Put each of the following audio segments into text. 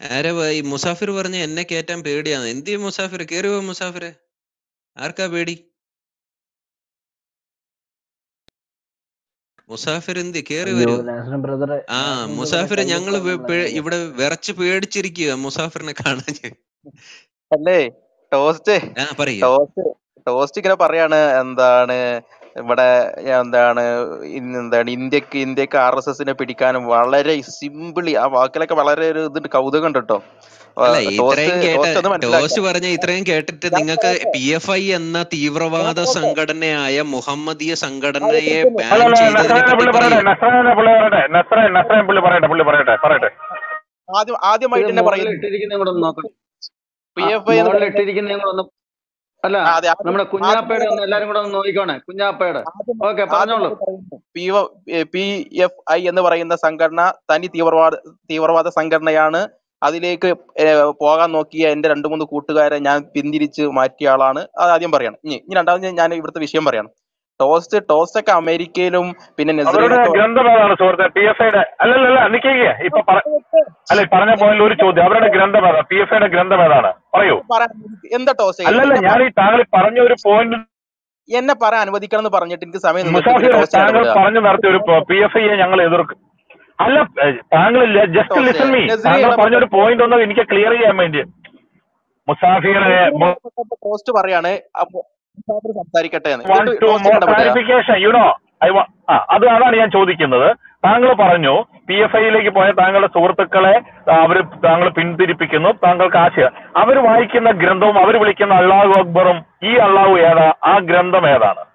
ആരെ ഈ മുസാഫിർ പറഞ്ഞ എന്നെ കേറ്റാൻ പേടിയാണ് എന്തിയ മുസാഫിർ കേറി പോ മുസാഫിറെ ആർക്കാ പേടി മുസാഫിർ എന്ത് കേറി അയ്യോ വരൂ നാസറിൻ ബ്രദറെ ആ നാസറിൻ ബ്രദറെ മുസാഫിർ കൈ ഞങ്ങള് വെക്കാൻ വെ- നമ്മളെ പേ- കൈ ഇവിടെ വിറച്ച് പേടിച്ചിരിക്കുക മുസാഫിറിനെ കാണാൻ അല്ലേ ടോസ്റ്റ് ആ പറയൂ ടോസ്റ്റ് ടോസ്റ്റ് ഇങ്ങനെ പറയാണ് എന്താണ് ഇവിടെ എന്താണ് ഇന്ന് എന്താണ് ഇന്ത്യക്ക് ഇന്ത്യക്ക് ആർ എസ് എസിനെ പിടിക്കാനും വളരെ സിമ്പിളി ആ വാക്കിലൊക്കെ വളരെ ഒരു ഇത് കൗതുകം ഉണ്ട് കേട്ടോ അല്ല ടോസ്റ്റ് ഇത്രയും കേട്ട ടോസ്റ്റ് ഒന്ന് ടോസ്റ്റ് മനസ്സിലാക്കാം പറഞ്ഞ ഇത്രയും കേട്ടിട്ട് നിങ്ങൾക്ക് പി എഫ് ഐ എന്ന തീവ്രവാദ സംഘടനയായ മുഹമ്മദീയ സംഘടനയെ ബാൻ അല്ലല്ല ചെയ്തതിനെ നസ്രാനെ പറ്റി പുള്ളി പറയൂ പറയട്ടെ നസ്രാനെ പുള്ളി പറയട്ടെ നസ്രാൻ നസ്രാൻ പുള്ളി പറയട്ടെ പുള്ളി പറയട്ടെ പറയട്ടെ ആദ്യം ഇത് ആദ്യമായിട്ട് തന്നെ മുകളിൽ പറയുന്നത് ഇട്ടിരിക്കുന്ന കൂടെ ഒന്ന് നോക്കണം പി ആ, എഫ് ഐ എന്ന് മുകളിൽ പറയുന്നത് ഇട്ടിരിക്കുന്ന കൂടെ ഒന്ന് അല്ല ആ, അതെ ആദ്യം നമ്മുടെ ആദ്യം കുഞ്ഞാപ്പയുടെ തന്നെ ഒന്ന് എല്ലാരും കൂടെ ഒന്ന് നോക്കിക്കോണേ കുഞ്ഞാപ്പയുടെ ആദ്യം ഓക്കെ പറഞ്ഞോളൂ ആദ്യമായിട്ട് പറയുന്നത് പി ഒ- ഏ, പി എഫ് ഐ എന്ന് പറയുന്ന സംഘടന തനി തീവ്രവാദ തീവ്രവാദ സംഘടനയാണ് അതിലേക്ക് ഏ, പോകാൻ നോക്കിയ എന്റെ രണ്ട് മൂന്ന് കൂട്ടുകാരെ ഞാൻ പിന്തിരിച്ച് മാറ്റിയ ആളാണ് അത് ആദ്യം പറയണം ഇനി ഇനി രണ്ടാമത് ഞാൻ- ഞാൻ ഇവിടുത്തെ വിഷയം പറയണം ടോസ്റ്റ് ടോസ്റ്റ് ഒക്കെ അമേരിക്കയിലും പിന്നെ അവരുടെ നെസ്രീനൊക്കെ ഗ്രന്ഥം ഏതാണ് സുഹൃത്തെ പി എഫ് ഐയുടെ അല്ലല്ല നിൽക്കുക ഇപ്പൊ പറ- അല്ല ഈ പറഞ്ഞ പോയിന്റ് ഒരു ചോദ്യം അവരുടെ ഗ്രന്ഥം ഏതാ പി എഫ് ഐയുടെ ഗ്രന്ഥം ഏതാണ് പറയൂ പറയാൻ എന്താ ടോസ്റ്റ് അല്ലല്ല എന്നെ ഞാൻ പറ- ഈ താങ്കൾ ഈ പറഞ്ഞ ഒരു പോയിന്റ് എന്നെ പറയാൻ അനുവദിക്കണം എന്ന് പറഞ്ഞിട്ട് എനിക്ക് സമയം നിന്നിട്ട് മുസാഫിർ പിന്നെ ടോസ്റ്റ് താങ്കൾ ഇടപെടുക പറഞ്ഞു നടത്തിയ ഒരു പി എഫ് ഐയെ ഞങ്ങൾ എതിർക്കും അല്ല ഏ, താങ്കൾ ജസ്റ്റ് ടോസ്റ്റ് ലിസൺ മീ നെസ്രി താങ്കൾ ഇടപെട്ട പറഞ്ഞ ഒരു പോയിന്റ് ഒന്ന് എനിക്ക് ക്ലിയർ ചെയ്യാൻ വേണ്ടി മുസാഫിറെ ടോസ്റ്റ് പറയാണ് അപ്പൊ മുസാഫിർ സംസാരിക്കട്ടെ എന്ന് വൺ എന്നിട്ട് ടു ടോസ്റ്റ് മോർ ഇടപെടുക ക്ലാരിഫിക്കേഷൻ യുനോ ഐ ആ അത് അതാണ് ഞാൻ ചോദിക്കുന്നത് താങ്കൾ പറഞ്ഞു പി എഫ് ഐയിലേക്ക് പോയ താങ്കളുടെ സുഹൃത്തുക്കളെ അവർ താങ്കൾ പിന്തിരിപ്പിക്കുന്നു താങ്കൾക്ക് ആശയ അവർ വായിക്കുന്ന ഗ്രന്ഥവും അവർ വിളിക്കുന്ന അള്ളാഹു അക്ബറും ഈ അള്ളാഹു ഏതാ ആ ഗ്രന്ഥം ഏതാണ്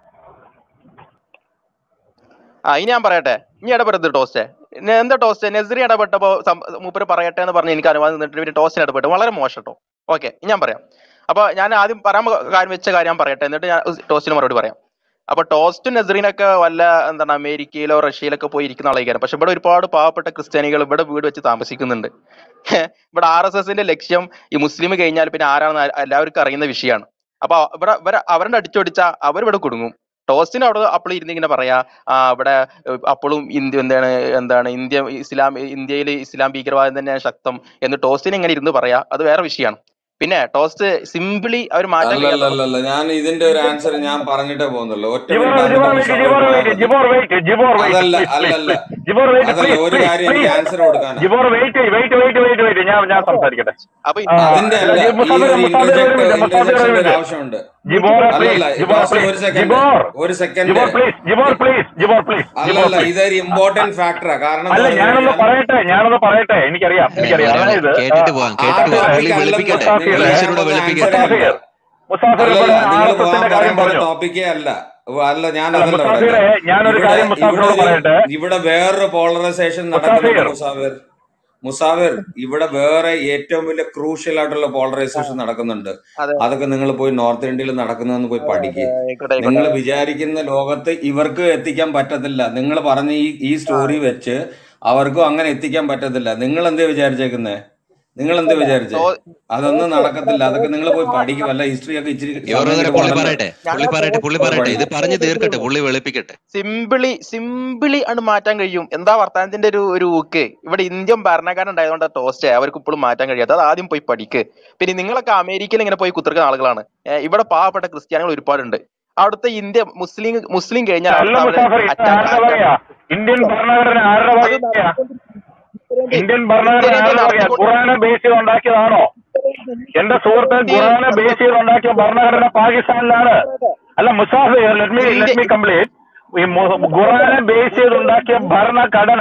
ആ ഇനി ഞാൻ പറയട്ടെ ഇനി ഇടപെടരുത് ടോസ്റ്റ് നെ- എന്താ ടോസ്റ്റ് നെസ്രി ഇടപെട്ടപ്പോ സം- മൂപ്പര് പറയട്ടെ എന്ന് പറഞ്ഞ് എനിക്ക് അനുവാദം നിന്നിട്ട് പിന്നെ ടോസ്റ്റിന് ഇടപെട്ടു വളരെ മോശം കേട്ടോ ഓക്കെ ഞാൻ പറയാം അപ്പൊ ഞാൻ ആദ്യം പറയാൻ പോ- കാര്യം വെച്ച കാര്യം ഞാൻ പറയട്ടെ എന്നിട്ട് ഞാൻ ടോസ്റ്റിന് മറുപടി പറയാം അപ്പൊ ടോസ്റ്റും നെസ്രീനൊക്കെ വല്ല എന്താണ് അമേരിക്കയിലോ റഷ്യയിലൊക്കെ പോയി ഇരിക്കുന്ന ആളായിരിക്കും പക്ഷെ ഇവിടെ ഒരുപാട് പാവപ്പെട്ട ക്രിസ്ത്യാനികൾ ഇവിടെ വീട് വെച്ച് താമസിക്കുന്നുണ്ട് ഇവിടെ ആർ എസ് എസിന്റെ ലക്ഷ്യം ഈ മുസ്ലിം കഴിഞ്ഞാൽ പിന്നെ ആരാണെന്ന് ആ- എല്ലാവർക്കും അറിയുന്ന വിഷയമാണ് അപ്പൊ ഇവിടെ ഇവരെ അവരുടെ അടിച്ചൊടിച്ച അവരിവിടെ കുടുങ്ങും ടോസ്റ്റിന് അവിടെ അപ്പോൾ ഇരുന്ന് ഇങ്ങനെ പറയാ ആ ഇവിടെ ഏഹ്, അപ്പോഴും ഇന്ത്യ എന്താണ് എന്താണ് ഇന്ത്യ ഇസ്ലാം ഇന്ത്യയിൽ ഇസ്ലാം ഭീകരവാദം തന്നെയാണ് ശക്തം എന്ന് ടോസ്റ്റിന് ഇങ്ങനെ ഇരുന്ന് പറയാ അത് വേറെ വിഷയമാണ് പിന്നെ ടോസ്റ്റ് സിംപിളി അവർ മാറ്റാൻ അല്ല അല്ല കഴിയാത്ത അല്ല അല്ല ഞാൻ ഇതിന്റെ ഒരു ആൻസർ ഞാൻ പറഞ്ഞിട്ടേ പോകുന്നുള്ളൂ ഒറ്റ ജിബോർ മിനിറ്റ് ജിബോർ അതിന്റെ വെയിറ്റ് മുസാഫിർ ജിബോർ പറയാൻ വെയിറ്റ് പറ്റും ജിബോർ വെയിറ്റ് ജിബോർ വെയിറ്റ് അതല്ല പ്ലീസ് പ്ലീസ് അല്ലല്ല പ്ലീസ് ജിബോർ വെയിറ്റ് അതല്ല പ്ലീസ് ഒരു പ്ലീസ് കാര്യം എനിക്ക് പ്ലീസ് ആൻസർ കൊടുക്കാനാ Jibor wait wait wait wait wait ഞാൻ ഞാൻ സംസാരിക്കട്ടെ അപ്പൊ ആ, അതിന്റെ അല്ല ഈ മുസാഫിർ ഒരു മുസാഫിർ ഒരു ഇന്റർജെക്ട് മിനിറ്റ് മുസാഫിർ ഒരു ഇന്റർജെക്ഷന്റെ ഒരു മിനിറ്റ് ആവശ്യമുണ്ട് ജിബോറെ പ്ലീസ് അല്ലല്ല ജിബോർ പാസ്റ്റർ പ്ലീസ് ഒരു സെക്കൻഡ് ജിബോർ ഒരു second Jibor please Jibor please Jibor please Jibor അല്ലല്ല പ്ലീസ് ഇതൊരു ഇമ്പോർട്ടന്റ് ഫാക്ടറാ കാരണം എന്ന് അല്ല പറഞ്ഞു ഞാനൊന്ന് കഴിഞ്ഞാൽ പറയട്ടെ ഞാനൊന്ന് പറയട്ടെ എനിക്കറിയാം അല്ല എനിക്കറിയാം ഒരാള് അതായത് ആ, കേട്ടിട്ട് പോവാം ആ കേട്ടിട്ട് പോവാം പുള്ളി ടോപ്പിക് അല്ലെന്ന് വെളുപ്പിക്കട്ടെ മുസാഫിർ നിങ്ങൾ ഈശ്വരോട് പറഞ്ഞ ആൻസർ വെളുപ്പിക്കട്ടെ അല്ല മുസാഫിർ മുസാഫിർ അല്ലല്ല ഇവിടെ ആർ നിങ്ങൾ എസ് പോകാൻ എസിന്റെ കാര്യം പറയാൻ പോയ പറഞ്ഞു ടോപ്പിക്കേ അല്ല ഓ, അല്ല ഞാൻ അല്ല അതല്ല മുസാഫിറെ പറയുന്നത് ഞാനൊരു ഇവിടെ കാര്യം ഇവിടെ മുസാഫിറോട് ഒരു പറയട്ടെ ഇവിടെ വേറൊരു പോളറൈസേഷൻ നടക്കുന്നുണ്ട് മുസാഫിർ മുസാഫിർ മുസാഫിർ ഇവിടെ വേറെ ഏറ്റവും വലിയ ക്രൂഷ്യൽ ആയിട്ടുള്ള ആ, പോളറൈസേഷൻ നടക്കുന്നുണ്ട് അതെ അതൊക്കെ നിങ്ങൾ പോയി നോർത്ത് ഇന്ത്യയിൽ നടക്കുന്നതെന്ന് പോയി അതെ, പഠിക്കുക ആയിക്കോട്ടെ നിങ്ങൾ ആയിക്കോട്ടെ വിചാരിക്കുന്ന ലോകത്ത് ഇവർക്ക് എത്തിക്കാൻ പറ്റത്തില്ല നിങ്ങൾ പറഞ്ഞ ഈ ഈ ആ, സ്റ്റോറി വെച്ച് അവർക്കും അങ്ങനെ എത്തിക്കാൻ പറ്റത്തില്ല നിങ്ങൾ എന്തേ വിചാരിച്ചേക്കുന്നേ നിങ്ങൾ എന്ത് അല്ല വിചാരിച്ചേ ടോ- അതൊന്നും ടോസ്റ്റ് നടക്കത്തില്ല അതൊക്കെ നിങ്ങൾ പോയി ടോസ്റ്റ് പഠിക്കും വല്ല ഹിസ്റ്ററി ഒക്കെ ഇച്ചിരി സമയം യുവറോദരെ കിട്ടുമ്പോൾ പുള്ളി അതല്ല പറയട്ടെ പുള്ളി ഞങ്ങൾ പറയട്ടെ പുള്ളി ടോസ്റ്റ് പോയി പറയട്ടെ ഇത് പഠിക്കും പറഞ്ഞു ടോസ്റ്റ് തീർക്കട്ടെ പുള്ളി വെളുപ്പിക്കട്ടെ സിമ്പിളി സിമ്പിളി ആണ് മാറ്റാൻ കഴിയും എന്താ വർത്താനത്തിന്റെ ഒരു ഒരു ഊക്ക് ഇവിടെ ഇന്ത്യൻ ഭരണഘടന ഉണ്ടായതുകൊണ്ട് ടോസ്റ്റ് അവർക്ക് ഇപ്പോഴും മാറ്റാൻ കഴിയാത്ത അത് ആദ്യം പോയി പഠിക്ക് പിന്നെ നിങ്ങളൊക്കെ അമേരിക്കയിൽ ഇങ്ങനെ പോയി കുത്തിർക്കുന്ന ആളുകളാണ് ഏഹ് ഇവിടെ പാവപ്പെട്ട ക്രിസ്ത്യാനികൾ ഒരുപാടുണ്ട് അവിടുത്തെ ഇന്ത്യ മുസ്ലിം മുസ്ലിം കഴിഞ്ഞാൽ അല്ല അവിടുത്തെ അവരെ മുസാഫിർ ഇത് അറ്റാക്ക് ആരുടെ അറ്റാക്ക് വകയാ ഇന്ത്യൻ ഭരണഘടന ആരുടെ അത് വകയാ നടത്തിക്കൊണ്ടിരിക്കുന്നു ഉത്തരേന്ത്യയിൽ ഇന്ത്യൻ ഭരണഘടന ഉത്തരേന്ത്യയിൽ ആരുടെ വകയാ നടത്തിക്കൊണ്ട് ഖുറാനെ ബേസ് ചെയ്ത് ഉണ്ടാക്കിയതാണോ എന്റെ സുഹൃത്ത് ഇന്ത്യയിൽ ഖുറാനെ ബേസ് ചെയ്ത് ഉണ്ടാക്കിയ ഭരണഘടന പാകിസ്ഥാനിലാണ് അല്ല Musafir let me let me India complete ഈ മു- ഖുറാനെ ബേസ് ചെയ്ത് ഉണ്ടാക്കിയ ഭരണഘടന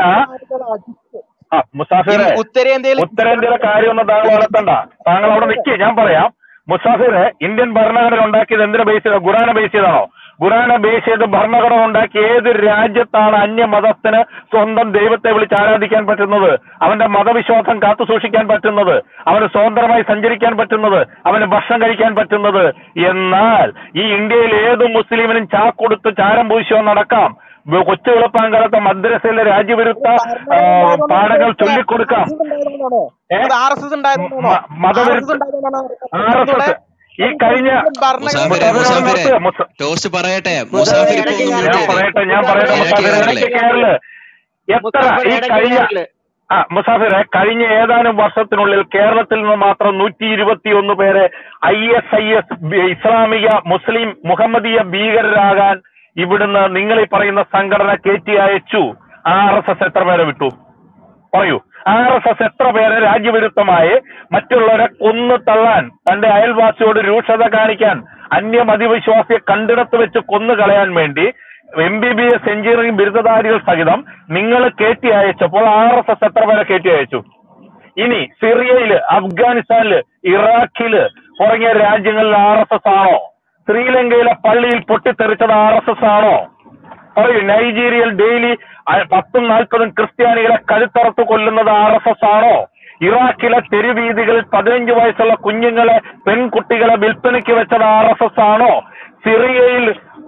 ആ മുസാഫിറെ ഉത്തരേന്ത്യയിൽ ഉത്തരേന്ത്യയിലെ കാര്യമൊന്നും താങ്കൾ വളർത്തണ്ട താങ്കൾ അവിടെ നിൽക്കുക ഞാൻ പറയാം മുസാഫിറെ ഇന്ത്യൻ ഭരണഘടന ഉണ്ടാക്കിയത് എന്തിനെ ബേസ് ചെയ്ത ഖുറാനെ ബേസ് ചെയ്താണോ ഖുറാനെ ബേസ് ചെയ്ത് ഭരണഘടന ഉണ്ടാക്കി ഏത് രാജ്യത്താണ് അന്യമതത്തിന് സ്വന്തം ദൈവത്തെ വിളിച്ച് ആരാധിക്കാൻ പറ്റുന്നത് അവന്റെ മതവിശ്വാസം കാത്തു സൂക്ഷിക്കാൻ പറ്റുന്നത് അവന് സ്വതന്ത്രമായി സഞ്ചരിക്കാൻ പറ്റുന്നത് അവന് ഭക്ഷണം കഴിക്കാൻ പറ്റുന്നത് എന്നാൽ ഈ ഇന്ത്യയിൽ ഏത് മുസ്ലിമിനും ചാക്കൊടുത്ത് ചാരം പൂശിയോ നടക്കാം വ- കൊച്ചു വെളുപ്പാങ്കാലത്തെ മദ്രസയിലെ രാജ്യവിരുദ്ധ ആ, പാഠങ്ങൾ ചൊല്ലിക്കൊടുക്കാം ഏ ഇവിടെ ആർ എസ് എസ് ഉണ്ടായതുകൊണ്ടാണോ മ- ആർ എസ് എസ് മതവിരുദ്ധ ഉണ്ടായതുകൊണ്ടാണോ ആർ എസ് ഇവിടെ എസ് ഈ കഴിഞ്ഞ മുസാഫിരെ മുസാഫിറെ മുസാഫിരെ നിർത്തുക മുസ- ടോസ്റ്റ് പറയട്ടെ മുസാഫിർ മുസാഫിർ ഇപ്പൊ ഇടയ്ക്ക് ഒന്ന് ഞാൻ മ്യൂട്ട് ചെയ്തേ പറയട്ടെ ഞാൻ പറയട്ടെ ഇടയ്ക്ക് മുസാഫിർ കയറല്ലേ ഇടയ്ക്ക് കയറല് എത്ര മുസാഫിർ ഈ ഇടയ്ക്ക് കഴിഞ്ഞ കയറല് ആ മുസാഫിറെ കഴിഞ്ഞ ഏതാനും വർഷത്തിനുള്ളിൽ കേരളത്തിൽ നിന്ന് മാത്രം നൂറ്റി ഇരുപത്തിയൊന്ന് പേരെ ഐ എസ് ഐ എസ് ഇസ്ലാമിക മുസ്ലിം മുഹമ്മദീയ ഭീകരരാകാൻ ഇവിടുന്ന് നിങ്ങൾ ഈ പറയുന്ന സംഘടന കയറ്റി അയച്ചു ആർ എസ് എസ് എത്ര പേരെ വിട്ടു പറയൂ ആർ എസ് എസ് എത്ര പേരെ രാജ്യവിരുദ്ധമായി മറ്റുള്ളവരെ കൊന്നു തള്ളാൻ തന്റെ അയൽവാസിയോട് രൂക്ഷത കാണിക്കാൻ അന്യമതിവിശ്വാസിയെ കണ്ടിടത്ത് വെച്ച് കൊന്നു കളയാൻ വേണ്ടി M B B S engineering ബിരുദധാരികൾ സഹിതം നിങ്ങൾ കയറ്റി അയച്ചപ്പോൾ ആർ എസ് എസ് എത്ര പേരെ കയറ്റി അയച്ചു ഇനി സിറിയയില് അഫ്ഗാനിസ്ഥാനില് ഇറാഖില് തുടങ്ങിയ രാജ്യങ്ങളിൽ ആർ എസ് എസ് ആണോ ശ്രീലങ്കയിലെ പള്ളിയിൽ പൊട്ടിത്തെറിച്ചത് ആർ എസ് എസ് ആണോ പറയൂ നൈജീരിയയിൽ ഡെയിലി അ- പത്തും നാൽപ്പതും ക്രിസ്ത്യാനികളെ കഴുത്തറത്ത് കൊല്ലുന്നത് ആർ എസ് എസ് ആണോ ഇറാഖിലെ തെരുവീതികളിൽ പതിനഞ്ച് വയസ്സുള്ള കുഞ്ഞുങ്ങളെ പെൺകുട്ടികളെ വിൽപ്പനയ്ക്ക് വെച്ചത് ആർ എസ് എസ് ആണോ സിറിയയിൽ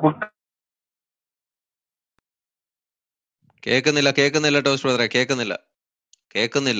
കേൾക്കുന്നില്ല കേൾക്കുന്നില്ല ടോസ് ബ്രദറെ കേൾക്കുന്നില്ല കേൾക്കുന്നില്ല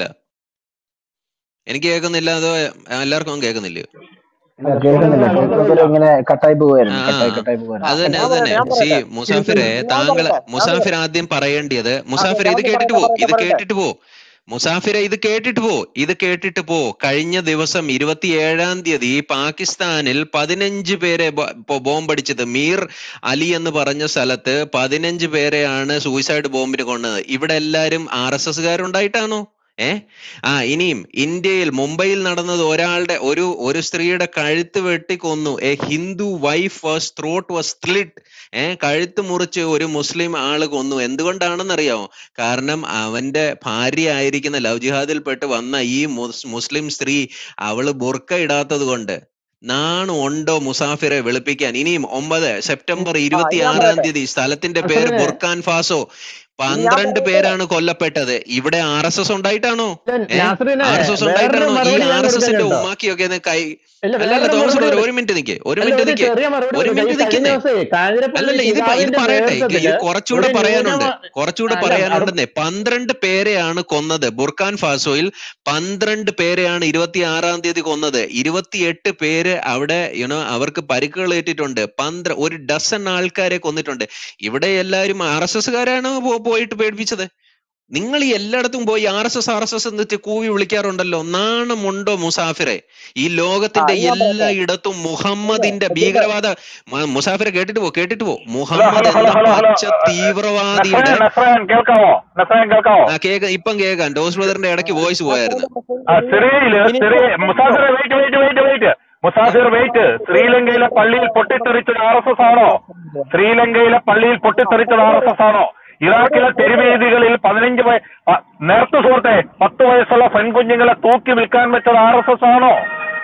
എനിക്ക് കേൾക്കുന്നില്ല അതോ എല്ലാവർക്കും കേൾക്കുന്നില്ലയോ ഇല്ല, കേൾക്കുന്നില്ല കേൾക്കുന്നില്ല ഇങ്ങനെ കട്ടായി പോവായിരുന്നു ആ, കട്ടായി ആ. കട്ടായി പോവായിരുന്നു അത് തന്നെ ഞാൻ അത് തന്നെ പറയട്ടെ, സി ഞാൻ പറയട്ടെ. മുസാഫിറെ ഞാൻ താങ്കൾ പറയട്ടെ, ഞാൻ മുസാഫിർ പറയട്ടെ. ആദ്യം പറയേണ്ടത് മുസാഫിർ ഇത് ഞാൻ കേട്ടിട്ട് പറയട്ടെ, പോ ഇത് പറയട്ടെ. കേട്ടിട്ട് പോ മുസാഫിറെ ഇത് കേട്ടിട്ട് പോ ഇത് കേട്ടിട്ട് പോ കഴിഞ്ഞ ദിവസം ഇരുപത്തിയേഴാം തീയതി പാകിസ്ഥാനിൽ പതിനഞ്ച് പേരെ ബ- ബോ- ബോംബടിച്ചത് മീർ അലി എന്ന് പറഞ്ഞ സ്ഥലത്ത് പതിനഞ്ച് പേരെയാണ് സൂയിസൈഡ് ബോംബിന് കൊണ്ടത് ഇവിടെ എല്ലാരും ആർ എസ് എസ്കാരുണ്ടായിട്ടാണോ ഏ ആ ഇനിയും ഇന്ത്യയിൽ മുംബൈയിൽ നടന്നത് ഒരാളുടെ ഒരു ഒരു സ്ത്രീയുടെ കഴുത്ത് വെട്ടിക്കൊന്നു A Hindu wife was throat was slit ഏ കഴുത്ത് മുറിച്ച് ഒരു മുസ്ലിം ആള് കൊന്നു എന്തുകൊണ്ടാണെന്നറിയാമോ കാരണം അവന്റെ ഭാര്യ ആയിരിക്കുന്ന ലവ് ജിഹാദിൽപ്പെട്ട് വന്ന ഈ മുസ്- മുസ്ലിം സ്ത്രീ അവള് ബുർക്ക ഇടാത്തത് കൊണ്ട് നാണു ഉണ്ടോ മുസാഫിറെ വെളുപ്പിക്കാൻ ഇനിയും ഒമ്പത് സെപ്റ്റംബർ ഇരുപത്തി ആറാം തീയതി സ്ഥലത്തിന്റെ പേര് നസറിനെ, ബുർഖാൻ ഫാസോ ഞാൻ പന്ത്രണ്ട് പറയട്ടെ. പേരാണ് കൊല്ലപ്പെട്ടത് ഇവിടെ ആർ എസ് എസ് ഉണ്ടായിട്ടാണോ ഏ നാസറിനെ ആർ എസ് എസ് വേറൊരു ഉണ്ടായിട്ടാണോ ഈ മറുപടി ഞാൻ ആർ എസ് കൊടുക്കാം എസിന്റെ കേട്ടോ ഉമ്മാക്കിയൊക്കെ ഒന്ന് കൈ ഇല്ല അല്ലല്ല വേറൊരു തോമസ് മറുപടി ബ്രദർ കൊടുക്കാം ഒരു മിനിറ്റ് നിൽക്കേ ഒരു അല്ല മിനിറ്റ് ഒരു നിൽക്കേ ചെറിയ മറുപടി ഒരു കൊടുക്കാം ഈ മിനിറ്റ് കഴിഞ്ഞ നിൽക്കുന്നേ ദിവസേ കാഞ്ഞിരപ്പള്ളി അല്ലല്ല ഇത് പ- ഇത് ശിഹാബിന്റെ പറയട്ടെ ഇത് നേതൃത്വത്തില് ഇത് കുറച്ചുകൂടെ ഒരു പറയാനുണ്ട് ന്യൂനമ കുറച്ചുകൂടെ അല്ല പറയാനുണ്ടെന്നേ പന്ത്രണ്ട് പേരെയാണ് കൊന്നത് ബുർഖാൻ ഫാസോയിൽ പന്ത്രണ്ട് പേരെയാണ് ഇരുപത്തി ആറാം തീയതി കൊന്നത് ഇരുപത്തിയെട്ട് പേര് അവിടെ യുനോ അവർക്ക് പരിക്കുകൾ ഏറ്റിട്ടുണ്ട് പന്ത്ര ഒരു ഡസൻ ആൾക്കാരെ കൊന്നിട്ടുണ്ട് ഇവിടെ എല്ലാവരും ആർ എസ് എസ്കാരാണ് പോയിട്ട് പേടിപ്പിച്ചത് നിങ്ങൾ ഈ എല്ലായിടത്തും പോയി R S S R S S എന്നിട്ട് കൂവി വിളിക്കാറുണ്ടല്ലോ നാണമുണ്ടോ മുസാഫിറെ ഈ ആ ലോകത്തിന്റെ ഞാൻ പറയട്ടെ എല്ലായിടത്തും മുഹമ്മദിന്റെ ഇതിന്റെ ഭീകരവാദ മ- മുസാഫിറെ കേട്ടിട്ട് പോ കേട്ടിട്ട് പോ ഹലോ മുഹമ്മദ് ഹലോ ഹലോ എന്ന ഹലോ ഹലോ പച്ച തീവ്രവാദിയുടെ നസ്രയൻ നസ്രയൻ കേൾക്കാവോ നസ്രയൻ കേൾക്കാവോ ആ കേക്ക ഇപ്പം കേൾക്കാം ഡോസ് ബ്രദറിന്റെ ഇടയ്ക്ക് വോയിസ് പോയായിരുന്നു ആ സിറിയയില് Syria Musafir wait wait wait wait Musafir wait ശ്രീലങ്കയിലെ പള്ളിയിൽ പൊട്ടിത്തെറിച്ചത് ആർ എസ് എസ് ആണോ ശ്രീലങ്കയിലെ പള്ളിയിൽ പൊട്ടിത്തെറിച്ചത് ആർ എസ് എസ് ആണോ ഇറാഖിലെ തെരുവേദികളിൽ പതിനഞ്ച് വയ പ- നേരത്തെ സുഹൃത്തെ പത്ത് വയസ്സുള്ള പെൺകുഞ്ഞുങ്ങളെ തൂക്കി വിൽക്കാൻ വെച്ചത് ആർ എസ് എസ് ആണോ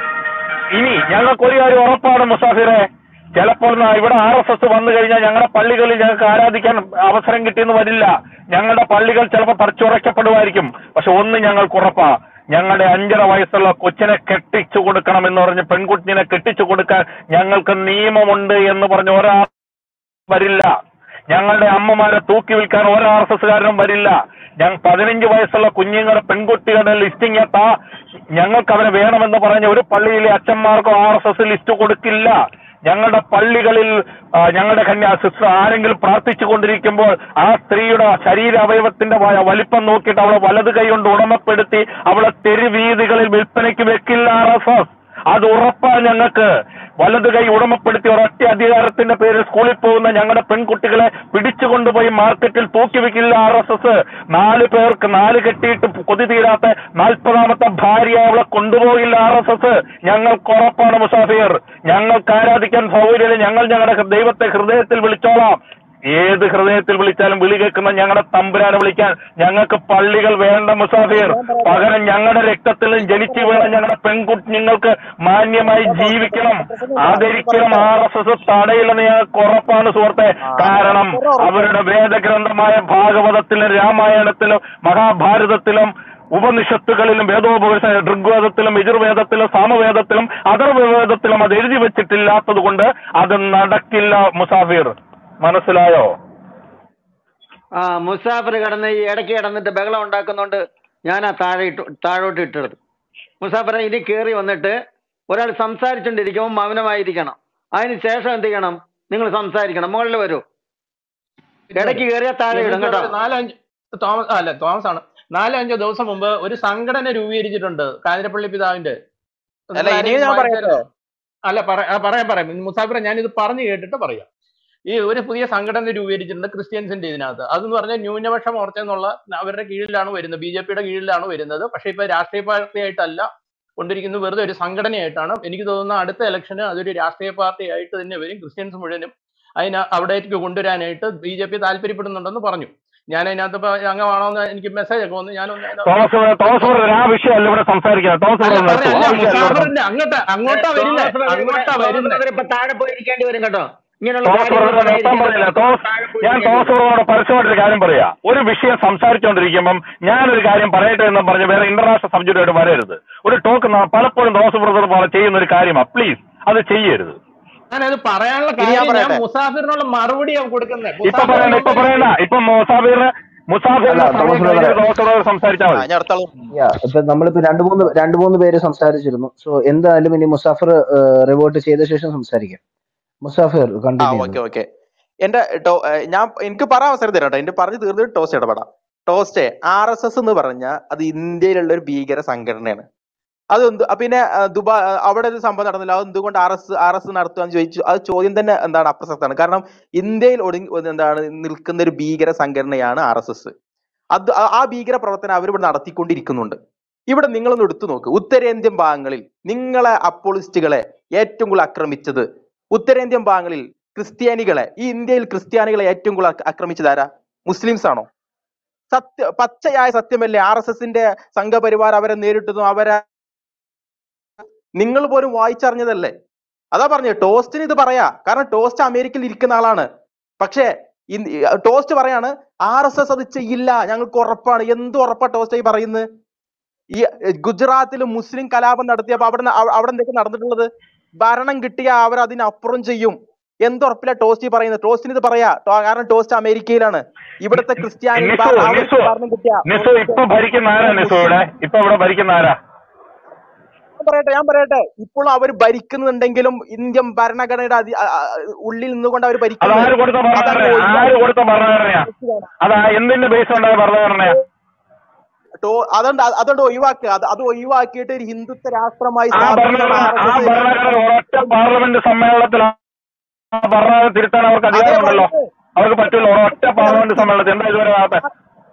ഇനി ഞങ്ങൾക്ക് ഒരു കാര്യം ഉറപ്പാണ് മുസാഫിറെ ചിലപ്പോൾ ന- ഇവിടെ ആർ എസ് എസ് വന്നു കഴിഞ്ഞാൽ ഞങ്ങളുടെ പള്ളികളിൽ ഞങ്ങൾക്ക് ആരാധിക്കാൻ അവസരം കിട്ടിയെന്ന് വരില്ല ഞങ്ങളുടെ പള്ളികൾ ചിലപ്പോൾ തറച്ചുറയ്ക്കപ്പെടുമായിരിക്കും പക്ഷെ ഒന്ന് ഞങ്ങൾക്ക് ഉറപ്പാ ഞങ്ങളുടെ അഞ്ചര വയസ്സുള്ള കൊച്ചിനെ കെട്ടിച്ചു കൊടുക്കണം എന്ന് പറഞ്ഞ് പെൺകുട്ടിനെ കെട്ടിച്ചു കൊടുക്കാൻ ഞങ്ങൾക്ക് നിയമമുണ്ട് എന്ന് പറഞ്ഞ് ഒരാൾ വരില്ല ഞങ്ങളുടെ അമ്മമാരെ തൂക്കി വിൽക്കാൻ ഒരു ആർ എസ് എസ്കാരനും വരില്ല ഞങ്ങൾ പതിനഞ്ച് വയസ്സുള്ള കുഞ്ഞുങ്ങളുടെ പെൺകുട്ടികളുടെ ലിസ്റ്റിംഗ് എത്താ ഞങ്ങൾക്ക് അവരെ വേണമെന്ന് പറഞ്ഞ ഒരു പള്ളിയിലെ അച്ഛന്മാർക്കോ ആർ എസ് എസ് ലിസ്റ്റ് കൊടുക്കില്ല ഞങ്ങളുടെ പള്ളികളിൽ ആ, ഞങ്ങളുടെ കന്യാ സിസ്റ്റർ ആരെങ്കിലും പ്രാർത്ഥിച്ചു കൊണ്ടിരിക്കുമ്പോൾ ആ സ്ത്രീയുടെ ശരീര അവയവത്തിന്റെ വ- വലിപ്പം നോക്കിയിട്ട് അവളെ വലത് കൈ കൊണ്ട് ഉടമപ്പെടുത്തി അവളെ തെരുവീതികളിൽ വിൽപ്പനയ്ക്ക് വെക്കില്ല ആർ എസ് എസ് അത് ഉറപ്പാ ഞങ്ങൾക്ക് വലത് കൈ ഉടമപ്പെടുത്തി ഒരൊറ്റ അധികാരത്തിന്റെ പേരിൽ സ്കൂളിൽ പോകുന്ന ഞങ്ങളുടെ പെൺകുട്ടികളെ പിടിച്ചു കൊണ്ടുപോയി മാർക്കറ്റിൽ തൂക്കി വെക്കില്ല ആർ എസ് എസ് നാല് പേർക്ക് നാല് കെട്ടിയിട്ട് കൊതി തീരാത്ത നാൽപ്പതാമത്തെ ഭാര്യ അവളെ കൊണ്ടുപോകില്ല ആർ എസ് എസ് ഞങ്ങൾക്ക് ഉറപ്പാണ് മുസാഫിർ ഞങ്ങൾക്ക് ആരാധിക്കാൻ സൗകര്യം ഞങ്ങൾ ഞങ്ങളുടെ ദൈവത്തെ ഹൃദയത്തിൽ വിളിച്ചോളാം ഏത് ഹൃദയത്തിൽ വിളിച്ചാലും വിളി കേൾക്കുന്ന ഞങ്ങളുടെ തമ്പുരാനെ വിളിക്കാൻ ഞങ്ങൾക്ക് പള്ളികൾ വേണ്ട മുസാഫിർ പകരം ഞങ്ങളുടെ രക്തത്തിൽ ജനിച്ചു വീണ ഞങ്ങളുടെ പെൺകുഞ്ഞുങ്ങൾക്ക് മാന്യമായി ജീവിക്കണം അതൊരിക്കലും ആർ എസ് എസ് തടയില്ലെന്ന് ഞങ്ങൾക്ക് ഉറപ്പാണ് സുഹൃത്തെ കാരണം അവരുടെ വേദഗ്രന്ഥമായ ഭാഗവതത്തിലും രാമായണത്തിലും മഹാഭാരതത്തിലും ഉപനിഷത്തുകളിലും വേദോപനിഷ ഋഗ്വേദത്തിലും യജുർവേദത്തിലും സാമവേദത്തിലും അഥർവേദത്തിലും അത് എഴുതി വെച്ചിട്ടില്ലാത്തത് കൊണ്ട് അത് നടക്കില്ല മുസാഫിർ മനസ്സിലായോ ആ മുസാഫർ കിടന്ന് ഈ ഇടയ്ക്ക് കിടന്നിട്ട് ബഹളം ഉണ്ടാക്കുന്നോണ്ട് ഞാൻ ആ താഴെ ഇട്ടു താഴോട്ട് ഇട്ടത് മുസാഫറെ ഇനി കയറി വന്നിട്ട് ഒരാൾ സംസാരിച്ചുകൊണ്ടിരിക്കുമ്പോൾ മൗനമായിരിക്കണം അതിന് ശേഷം എന്ത് ചെയ്യണം നിങ്ങൾ സംസാരിക്കണം മുകളിൽ വരൂ ഇടയ്ക്ക് കയറിയാൽ താഴെ ഇടും കേട്ടോ നാലഞ്ച് തോമസ് അല്ല തോമസ് ആണ് നാലോ അഞ്ചോ ദിവസം മുമ്പ് ഒരു സംഘടന രൂപീകരിച്ചിട്ടുണ്ട് കാഞ്ഞിരപ്പള്ളി പിതാവിന്റെ അല്ല നിങ്ങൾ ഇനിയും ആരെങ്കിലും ഞാൻ വായിച്ചാൽ പറയട്ടെ അല്ല പറ ആ, പറയാം പറയാം മുസാഫിറ ഞാൻ ഇത് പറഞ്ഞു കേട്ടിട്ട് പറയാം ഈ ഒരു പുതിയ സംഘടന രൂപീകരിച്ചിട്ടുണ്ട് ക്രിസ്ത്യൻസിന്റെ ഇതിനകത്ത് അതെന്ന് പറഞ്ഞാൽ ന്യൂനപക്ഷ മോർച്ച എന്നുള്ള അവരുടെ കീഴിലാണ് വരുന്നത് ബി ജെ പിയുടെ കീഴിലാണ് വരുന്നത് പക്ഷെ ഇപ്പൊ രാഷ്ട്രീയ പാർട്ടിയായിട്ടല്ല കൊണ്ടിരിക്കുന്നത് വെറുതെ ഒരു സംഘടനയായിട്ടാണ് എനിക്ക് തോന്നുന്ന അടുത്ത ഇലക്ഷന് അതൊരു രാഷ്ട്രീയ പാർട്ടി ആയിട്ട് തന്നെ വരും ക്രിസ്ത്യൻസ് മുഴുവനും അതിന് അവിടേക്ക് കൊണ്ടുവരാനായിട്ട് ബി ജെ പി താല്പര്യപ്പെടുന്നുണ്ടെന്ന് പറഞ്ഞു ഞാൻ അതിനകത്ത് ഇപ്പൊ അംഗമാണോ എന്ന് എനിക്ക് മെസ്സേജ് ഒക്കെ വന്നു ഞാനൊന്ന് അതിനകത്ത് തോമസ് ബ്രദർ- തോമസ് ബ്രദർ ആ വിഷയമല്ല ഇവിടെ സംസാരിക്കുന്നത് തോമസ് അല്ല ബ്രദർ പറഞ്ഞ നിർത്തൂ ആ അല്ല വിഷയമല്ല ഇവിടെ മുസാഫറിന്റെ അങ്ങോട്ടാ അങ്ങോട്ടാ വരുന്നേ തോമസ് ബ്രദർ ഇവിടെ അങ്ങോട്ടാ തോമസ് വരുന്നേ ബ്രദർ ഇപ്പൊ താഴെ പോയിരിക്കേണ്ടി വരും കേട്ടോ ഇങ്ങനെയുള്ള തോമസ് കാര്യങ്ങൾ ബ്രദർ നിർത്താൻ പറയാതിരിക്കാൻ പറഞ്ഞില്ല തോമസ് താഴെ ഞാൻ പോയിരിക്കേണ്ടി തോമസ് വരും ബ്രദറോട് പരസ്യമായിട്ടൊരു കാര്യം പറയാ ഒരു വിഷയം സംസാരിച്ചുകൊണ്ടിരിക്കുമ്പം ഞാനൊരു കാര്യം പറയട്ടെ എന്ന് പറഞ്ഞ് വേറെ ഇന്റർനാഷണൽ സബ്ജക്റ്റായിട്ട് വരരുത് ഒരു ടോക്ക് പലപ്പോഴും തോമസ് ബ്രദർ പറ- ചെയ്യുന്ന ഒരു കാര്യമാണ് പ്ലീസ് അത് ചെയ്യരുത് ഞാനത് പറയാനുള്ള ഇനി ഞാൻ കാര്യം ഞാൻ പറയട്ടെ മുസാഫിറിനുള്ള മറുപടിയാണ് കൊടുക്കുന്നത് ഇപ്പൊ പറയണ്ട ഇപ്പൊ പറയണ്ട ഇപ്പൊ മുസാഫിറിന് മുസാഫിറിന് അല്ല സമയം തോമസ് കഴിഞ്ഞിട്ട് ബ്രദറെ തോമസ് ബ്രദർ സംസാരിച്ചാൽ ആ മതി ഞാൻ അടുത്ത ആള് യാ ഇപ്പൊ നമ്മളിപ്പോ രണ്ട് മൂന്ന് രണ്ട് മൂന്ന് പേര് സംസാരിച്ചിരുന്നു സോ എന്തായാലും ഇനി മുസാഫർ റിവോർട്ട് ചെയ്ത ശേഷം സംസാരിക്കാം മുസാഫിർ ആ കണ്ടിന്യൂ ഓക്കെ ഓക്കെ എന്റെ ടോ ഏഹ് ഞാൻ എനിക്ക് പറയാൻ അവസരം തരാം കേട്ടോ എന്റെ പറഞ്ഞു തീർന്നിട്ട് ടോസ്റ്റ് ഇടപെടാം ടോസ്റ്റേ ആർ എസ് എസ് എന്ന് പറഞ്ഞാൽ അത് ഇന്ത്യയിലുള്ള ഒരു ഭീകര സംഘടനയാണ് അത് എന്ത് അപ്പൊ പിന്നെ ആ, ദുബാ ആ, അവിടെ ഒരു സംഭവം നടന്നില്ല അത് എന്തുകൊണ്ട് ആർ എസ് ആർ എസ് നടത്തുകയെന്ന് ചോദിച്ചു അത് ചോദ്യം തന്നെ എന്താണ് അപ്രസക്തമാണ് കാരണം ഇന്ത്യയിൽ ഒടുങ്ങി എന്താണ് നിൽക്കുന്ന ഒരു ഭീകര സംഘടനയാണ് ആർ എസ് എസ് അത് ആ ആ ഭീകര പ്രവർത്തനം അവർ ഇവിടെ നടത്തിക്കൊണ്ടിരിക്കുന്നുണ്ട് ഇവിടെ നിങ്ങളൊന്ന് എടുത്തു നോക്ക് ഉത്തരേന്ത്യൻ ഭാഗങ്ങളിൽ നിങ്ങളെ അപ്പോളിസ്റ്റുകളെ ഏറ്റവും കൂടുതൽ ആക്രമിച്ചത് ഉത്തരേന്ത്യൻ ഭാഗങ്ങളിൽ ക്രിസ്ത്യാനികളെ ഈ ഇന്ത്യയിൽ ക്രിസ്ത്യാനികളെ ഏറ്റവും കൂടുതൽ ആക്ര- ആക്രമിച്ചത് ആരാ മുസ്ലിംസ് ആണോ സത്യ പച്ചയായ സത്യമല്ലേ ആർ എസ് എസിന്റെ സംഘപരിവാർ അവരെ നേരിട്ടതും അവരെ നിങ്ങൾ പോലും വായിച്ചറിഞ്ഞതല്ലേ അതാ പറഞ്ഞത് ടോസ്റ്റിന് ഇത് പറയാ കാരണം ടോസ്റ്റ് അമേരിക്കയിൽ ഇരിക്കുന്ന ആളാണ് പക്ഷേ ഇൻ- ഈ ടോസ്റ്റ് പറയാണ് ആർ എസ് എസ് അത് ചെയ്യില്ല ഞങ്ങൾക്ക് ഉറപ്പാണ് എന്ത് ഉറപ്പാ ടോസ്റ്റ് ഈ പറയുന്നത് ഈ എഹ്, ഗുജറാത്തിൽ മുസ്ലിം കലാപം നടത്തിയപ്പോ അവിടെ ന- അവ- അവിടെ എന്തൊക്കെ നടന്നിട്ടുള്ളത് ഭരണം കിട്ടിയ അവർ അതിനപ്പുറം ചെയ്യും എന്തുറപ്പില്ല ടോസ്റ്റ് ഈ പറയുന്നത് ടോസ്റ്റിന് ഇത് പറയാ ടോ- കാരണം ടോസ്റ്റ് അമേരിക്കയിലാണ് ഇവിടുത്തെ ക്രിസ്ത്യാനി നിസു ഭ- അവർക്ക് നിസു ഭരണം കിട്ടിയ നിസു ഇപ്പൊ ഭരിക്കുന്ന ആരാ നിസു മുസ്ലിം ഇവിടെ ഇപ്പൊ ഇവിടെ ഭരിക്കുന്ന ആരാ ഞാൻ പറയട്ടെ ഞാൻ പറയട്ടെ ഇപ്പോഴും അവർ ഭരിക്കുന്നുണ്ടെങ്കിലും ഇന്ത്യൻ ഭരണഘടനയുടെ അതി അ- അ- ഉള്ളിൽ നിന്നുകൊണ്ട് അവർ അത് ഭരിക്കുന്നത് ആര് കൊടുത്ത അതങ്ങ് ഭരണഘടന ആര് ഒഴിവാക്കി കൊടുത്ത ഭരണഘടനയാ അതാ എന്തിന്റെ ബേസ് ഉണ്ടായ ഭരണഘടനയാ ടോ- അതുകൊണ്ട് അത് അതുകൊണ്ട് ഒഴിവാക്കുക അത് അത് ഒഴിവാക്കിയിട്ട് ഒരു ഹിന്ദുത്വ രാഷ്ട്രമായി ആ സ്ഥാപിക്കുകയാണ് ഭരണഘടന ആർ ആ എസ് എസ് ഭരണഘടന ഒരൊറ്റ പാർലമെന്റ് സമ്മേളനത്തിൽ ആ ഭരണഘടന തിരുത്താൻ അവർക്ക് അതേ അധികാരമുണ്ടല്ലോ പറയുന്നത് അവർക്ക് പറ്റില്ല ഒരൊറ്റ പാർലമെന്റ് സമ്മേളനത്തിൽ എന്താ ഇതുവരെ ആകാത്തെ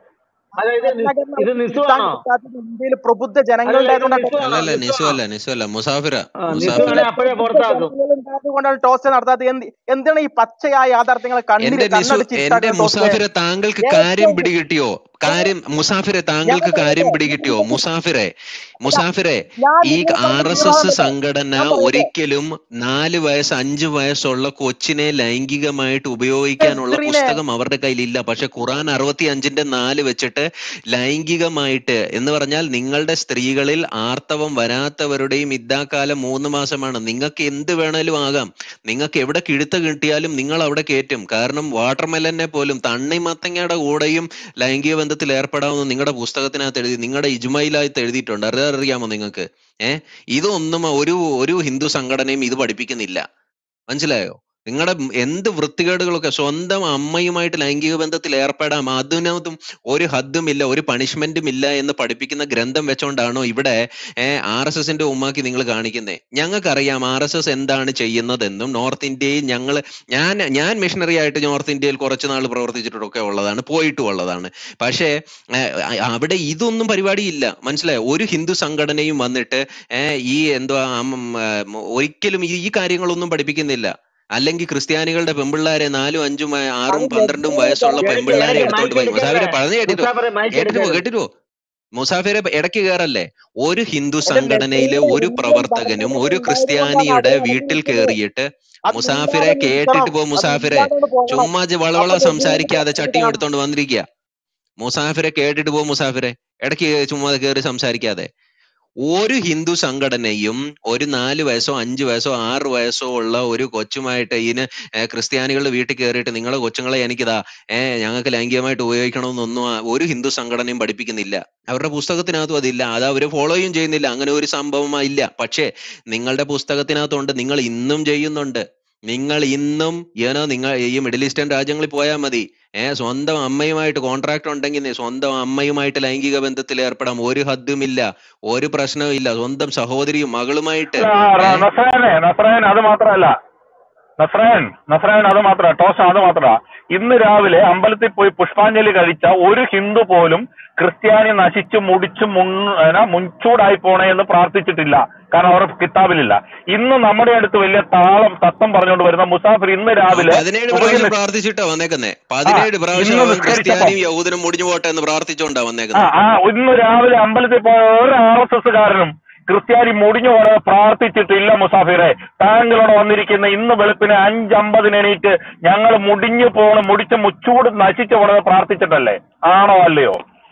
അതായത് നിസ്- ഭരണഘടന ഇത് നിസു തിരുത്താൻ ആണോ കിട്ടാത്തത് ഇന്ത്യയിൽ പ്രബുദ്ധ അല്ലല്ല ഇത് ജനങ്ങളുണ്ടായതുകൊണ്ടാണ് നിസു ആണോ അല്ലല്ല നിസു നിസു ആണോ അല്ല നിസു അല്ല മുസാഫിറ ആ നിസു മുസാഫിറ ആണെ അപ്പോഴേ പ്രബുദ്ധ പുറത്താക്കും ജനങ്ങളുണ്ടായതുകൊണ്ടാണ് ടോസ്റ്റ് നടത്താത്തത് എന്ത് എന്താണ് ഈ പച്ചയായ യാഥാർത്ഥ്യങ്ങളെ കണ്ണിൽ എന്റെ നിസു കണ്ണടച്ച് എന്റെ ഇരുട്ടാക്കുന്ന ടോസ്റ്റ് മുസാഫിറെ താങ്കൾക്ക് കാര്യം ഏറ്റവും പിടികിട്ടിയോ കാര്യം മുസാഫിറെ ഞാൻ താങ്കൾക്ക് കാര്യം പറയട്ടെ പിടികിട്ടിയോ മുസാഫിറെ മുസാഫിറെ ഞാൻ ഈ നിങ്ങളെ ആർ പറഞ്ഞ എസ് എസ് തീരുമാനമെടുക്കാം സംഘടന ഞാൻ പറയട്ടെ ഒരിക്കലും നാല് വയസ്സ് അഞ്ച് വയസ്സുള്ള കൊച്ചിനെ ലൈംഗികമായിട്ട് ഉപയോഗിക്കാനുള്ള നസ്രീനെ പുസ്തകം അവരുടെ കയ്യിലില്ല പക്ഷെ ഖുറാൻ അറുപത്തി അഞ്ചിന്റെ നാല് വെച്ചിട്ട് ലൈംഗികമായിട്ട് എന്ന് പറഞ്ഞാൽ നിങ്ങളുടെ സ്ത്രീകളിൽ ആർത്തവം വരാത്തവരുടെയും ഇദ്ദാക്കാലം മൂന്ന് മാസമാണ് നിങ്ങൾക്ക് എന്ത് വേണേലും ആകാം നിങ്ങൾക്ക് എവിടെ കിഴുത്ത കിട്ടിയാലും നിങ്ങൾ അവിടെ കയറ്റും കാരണം വാട്ടർമെലനെ പോലും തണ്ണിമത്തങ്ങയുടെ കൂടെയും ലൈംഗിക ബന്ധത്തിൽ ഏർപ്പെടാമെന്ന് നിങ്ങളുടെ പുസ്തകത്തിനകത്ത് എഴുതി നിങ്ങളുടെ ഇജ്മയിലായിട്ട് എഴുതിയിട്ടുണ്ട് അത് അറിയാമോ നിങ്ങൾക്ക് ഏഹ് ഇതൊന്നും ഒരു ഒരു ഹിന്ദു സംഘടനയും ഇത് പഠിപ്പിക്കുന്നില്ല മനസ്സിലായോ നിങ്ങളുടെ എന്ത് വൃത്തികേടുകളൊക്കെ സ്വന്തം അമ്മയുമായിട്ട് ലൈംഗിക ബന്ധത്തിൽ ഏർപ്പെടാം അതിനകത്തും ഒരു ഹദ്ദും ഇല്ല ഒരു പണിഷ്മെന്റും ഇല്ല എന്ന് പഠിപ്പിക്കുന്ന ഗ്രന്ഥം വെച്ചോണ്ടാണോ ഇവിടെ ആർ എസ് എസിന്റെ ഉമ്മാക്കി നിങ്ങൾ കാണിക്കുന്നത് ഞങ്ങൾക്കറിയാം ആർ എസ് എസ് എന്താണ് ചെയ്യുന്നതെന്നും നോർത്ത് ഇന്ത്യയിൽ ഞങ്ങൾ ഞാൻ ഞാൻ മിഷണറി ആയിട്ട് നോർത്ത് ഇന്ത്യയിൽ കുറച്ച് നാൾ പ്രവർത്തിച്ചിട്ടൊക്കെ ഉള്ളതാണ് പോയിട്ടും ഉള്ളതാണ് പക്ഷേ ഏഹ്, അ- അവിടെ ഇതൊന്നും പരിപാടിയില്ല മനസ്സിലായോ ഒരു ഹിന്ദു സംഘടനയും വന്നിട്ട് ഏഹ്, ഈ എന്തുവാ ഉം, ഉം, ഒരിക്കലും ഈ ഈ കാര്യങ്ങളൊന്നും പഠിപ്പിക്കുന്നില്ല അല്ലെങ്കിൽ ക്രിസ്ത്യാനികളുടെ പെമ്പിള്ളാരെ നാലും അഞ്ചും ആ- ആറും അത് പന്ത്രണ്ടും ലജ്ജ വയസ്സുള്ള ഇടയ്ക്ക് പെമ്പിള്ളാരെ ഇടയ്ക്ക് എടുത്തോണ്ട് മൈക്ക് പോയി മുസാഫിരെ എടുക്കരുത് പറഞ്ഞു കേട്ടിട്ടോ മുസാഫറെ മൈക്ക് കേട്ടിട്ട് പോ എടുക്കരുത് കേട്ടിട്ട് പോ മുസാഫിരെ ഇടയ്ക്ക് കയറല്ലേ ഒരു ഹിന്ദു എന്റെ സംഘടനയിലെ നസീറിനെ ഒരു ഇന്ത്യൻ പ്രവർത്തകനും ഭരണഘടന ഒരു ഉണ്ടായതുകൊണ്ടാണ് ക്രിസ്ത്യാനിയുടെ അവർ വീട്ടിൽ ഇറങ്ങിയിരിക്കുന്നത് കയറിയിട്ട് അത് മുസാഫിരെ ഇല്ലാതെ നിർത്തണം കേട്ടിട്ട് പോ അത് മുസാഫിരെ ഇല്ലാതെ പോകണം ചുമ്മാ ജ് വളവള അപ്പൊ നസീറിനെ സംസാരിക്കാതെ പുറത്തേക്ക് ചട്ടിയും കാണും എടുത്തോണ്ട് വന്നിരിക്കുക മുസാഫിരെ കേട്ടിട്ട് പോ മുസാഫിരെ ഇടയ്ക്ക് ചുമ്മാ കയറി സംസാരിക്കാതെ ഒരു ഹിന്ദു സംഘടനയും ഒരു നാല് വയസ്സോ അഞ്ച് വയസ്സോ ആറ് വയസ്സോ ഉള്ള ഒരു കൊച്ചുമായിട്ട് ഇതിന് ഏർ ക്രിസ്ത്യാനികളുടെ വീട്ടിൽ കയറിയിട്ട് നിങ്ങളെ കൊച്ചുങ്ങളെ എനിക്കിതാ ഏഹ് ഞങ്ങൾക്ക് ലൈംഗികമായിട്ട് ഉപയോഗിക്കണമെന്നൊന്നും ആ ഒരു ഹിന്ദു സംഘടനയും പഠിപ്പിക്കുന്നില്ല അവരുടെ പുസ്തകത്തിനകത്തും അതില്ല അത് അവർ ഫോളോയും ചെയ്യുന്നില്ല അങ്ങനെ ഒരു സംഭവം ഇല്ല പക്ഷേ നിങ്ങളുടെ പുസ്തകത്തിനകത്തുണ്ട് നിങ്ങൾ ഇന്നും ചെയ്യുന്നുണ്ട് നിങ്ങൾ ഇന്നും ഏനോ നിങ്ങൾ ഈ മിഡിൽ ഈസ്റ്റേൺ രാജ്യങ്ങളിൽ പോയാൽ മതി ഏഹ് സ്വന്തം അമ്മയുമായിട്ട് കോൺട്രാക്ട് ഉണ്ടെങ്കിൽ നീ സ്വന്തം അമ്മയുമായിട്ട് ലൈംഗിക ബന്ധത്തിൽ ഏർപ്പെടാം ഒരു ഹദ്ദുമില്ല ഒരു പ്രശ്നവും ഇല്ല സ്വന്തം സഹോദരിയും മകളുമായിട്ട് ആ, റ- ഏഹ് നസ്രായനെ നസ്രായൻ അത് മാത്രമല്ല നസ്രായൻ നസ്രായൻ അത് മാത്രമല്ല ടോസ് അത് മാത്രമല്ല ഇന്ന് രാവിലെ അമ്പലത്തിൽ പോയി പുഷ്പാഞ്ജലി കഴിച്ച ഒരു ഹിന്ദു പോലും ക്രിസ്ത്യാനി നശിച്ചു മുടിച്ചു മുൻ ഏനാ, മുൻചൂടായി പോണേ എന്ന് പ്രാർത്ഥിച്ചിട്ടില്ല കാരണം അവരുടെ കിതാബിലില്ല ഇന്ന് നമ്മുടെ അടുത്ത് വലിയ താളം തത്വം പറഞ്ഞുകൊണ്ട് വരുന്ന മുസാഫിർ ഇന്ന് അവൻ രാവിലെ പതിനേഴ് സുബഹി പ്രാവശ്യം നിസ്- പ്രാർത്ഥിച്ചിട്ടാ വന്നേക്കുന്നേ ആ പതിനേഴ് പ്രാവശ്യം ഇന്ന് അവൻ നിസ്കരിച്ചപ്പോ ക്രിസ്ത്യാനിയും യഹൂദനും മുടിഞ്ഞു പോട്ടെ എന്ന് പ്രാർത്ഥിച്ചോണ്ടാ ആ വന്നേക്കുന്നേ ആ ഇന്ന് രാവിലെ അമ്പലത്തിൽ പോയ ഒരു ആർ എസ് എസ്സുകാരനും ക്രിസ്ത്യാനി മുടിഞ്ഞു പോകാതെ പ്രാർത്ഥിച്ചിട്ടില്ല മുസാഫിറെ താങ്കളോട് വന്നിരിക്കുന്ന ഇന്ന് വെളുപ്പിന് അഞ്ചമ്പതിന് എണീറ്റ് ഞങ്ങൾ മുടിഞ്ഞു പോകണം മുടിച്ച് മുച്ചൂട് നശിച്ചു പോകണമെന്ന് പ്രാർത്ഥിച്ചിട്ടല്ലേ ആണോ അല്ലയോ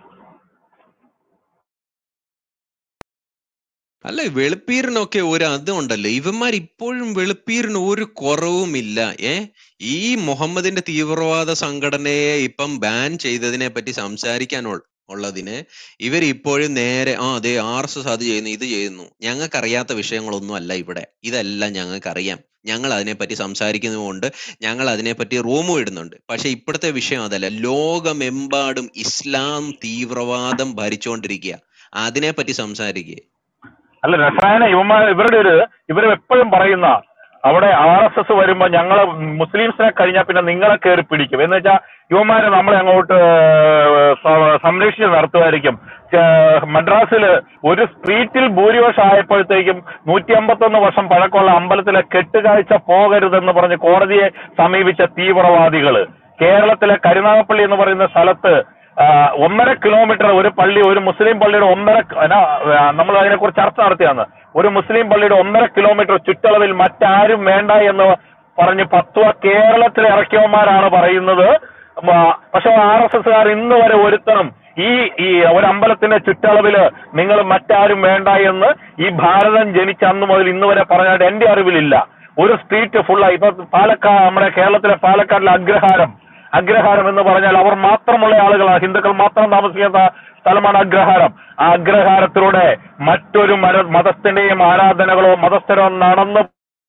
അല്ല വെളുപ്പീരിനൊക്കെ ഒരു അതുണ്ടല്ലോ ഇവന്മാർ ഇപ്പോഴും വെളുപ്പീരിന് ഒരു കുറവുമില്ല ഏ ഈ മുഹമ്മദിന്റെ തീവ്രവാദ സംഘടനയെ ഇപ്പം ബാൻ ചെയ്തതിനെ പറ്റി സംസാരിക്കാൻ ഉൾ- ഉള്ളതിന് ഇവർ ഇപ്പോഴും നേരെ ആ അതെ ആർ എസ് എസ് അത് ചെയ്യുന്നു ഇത് ചെയ്യുന്നു ഞങ്ങൾക്കറിയാത്ത വിഷയങ്ങളൊന്നും അല്ല ഇവിടെ ഇതെല്ലാം ഞങ്ങൾക്കറിയാം ഞങ്ങൾ അതിനെപ്പറ്റി സംസാരിക്കുന്നതുകൊണ്ട് ഞങ്ങൾ അതിനെപ്പറ്റി റൂമും ഇടുന്നുണ്ട് പക്ഷെ ഇപ്പോഴത്തെ വിഷയം അതല്ല ലോകമെമ്പാടും ഇസ്ലാം തീവ്രവാദം ഭരിച്ചുകൊണ്ടിരിക്കുക അതിനെപ്പറ്റി സംസാരിക്കുക അല്ല രസായന ഇവന്മാർ ഇവരുടെ ഒരു ഇവർ എപ്പോഴും പറയുന്ന അവിടെ ആർ എസ് എസ് വരുമ്പോ ഞങ്ങള് മുസ്ലിംസിനെ കഴിഞ്ഞാൽ പിന്നെ നിങ്ങളെ കയറി പിടിക്കും എന്ന് വെച്ചാൽ ഇവന്മാരെ നമ്മളെ അങ്ങോട്ട് സ- സംരക്ഷിച്ച് നടത്തുമായിരിക്കും ചെ- മദ്രാസില് ഒരു സ്ട്രീറ്റിൽ ഭൂരിപക്ഷം ആയപ്പോഴത്തേക്കും നൂറ്റി അമ്പത്തൊന്ന് വർഷം പഴക്കമുള്ള അമ്പലത്തിലെ കെട്ടുകാഴ്ച പോകരുതെന്ന് പറഞ്ഞ് കോടതിയെ സമീപിച്ച തീവ്രവാദികള് കേരളത്തിലെ കരുനാഗപ്പള്ളി എന്ന് പറയുന്ന സ്ഥലത്ത് ആ, ഒന്നര കിലോമീറ്റർ ഒരു പള്ളി ഒരു മുസ്ലിം പള്ളിയുടെ ഒന്നര നമ്മൾ അതിനെക്കുറിച്ച് ചർച്ച നടത്തിയാണ് ഒരു മുസ്ലിം പള്ളിയുടെ ഒന്നര കിലോമീറ്റർ ചുറ്റളവിൽ മറ്റാരും വേണ്ട എന്ന് പറഞ്ഞ് പത്വ കേരളത്തിൽ ഇറക്കിയവന്മാരാണ് പറയുന്നത് ഉം, ആ, പക്ഷെ ആർ എസ് എസ്സുകാർ ഇന്ന് വരെ ഒരുത്തരും ഈ ഈ ഒരു അമ്പലത്തിന്റെ ചുറ്റളവില് നിങ്ങൾ മറ്റാരും വേണ്ട എന്ന് ഈ ഭാരതം ജനിച്ച അന്ന് മുതൽ ഇന്ന് വരെ പറഞ്ഞായിട്ട് എന്റെ അറിവിലില്ല ഒരു സ്ട്രീറ്റ് ഫുള്ളായി ഇപ്പൊ പാലക്കാട് നമ്മുടെ കേരളത്തിലെ പാലക്കാടിലെ അഗ്രഹാരം അഗ്രഹാരം എന്ന് പറഞ്ഞാൽ അവർ മാത്രമുള്ള ആളുകളാണ് ഹിന്ദുക്കൾ മാത്രം താമസിക്കുന്ന സ്ഥലമാണ് അഗ്രഹാരം ആ അഗ്രഹാരത്തിലൂടെ മറ്റൊരു മത മതത്തിന്റെയും ആരാധനകളോ മതസ്ഥരോ നടന്നു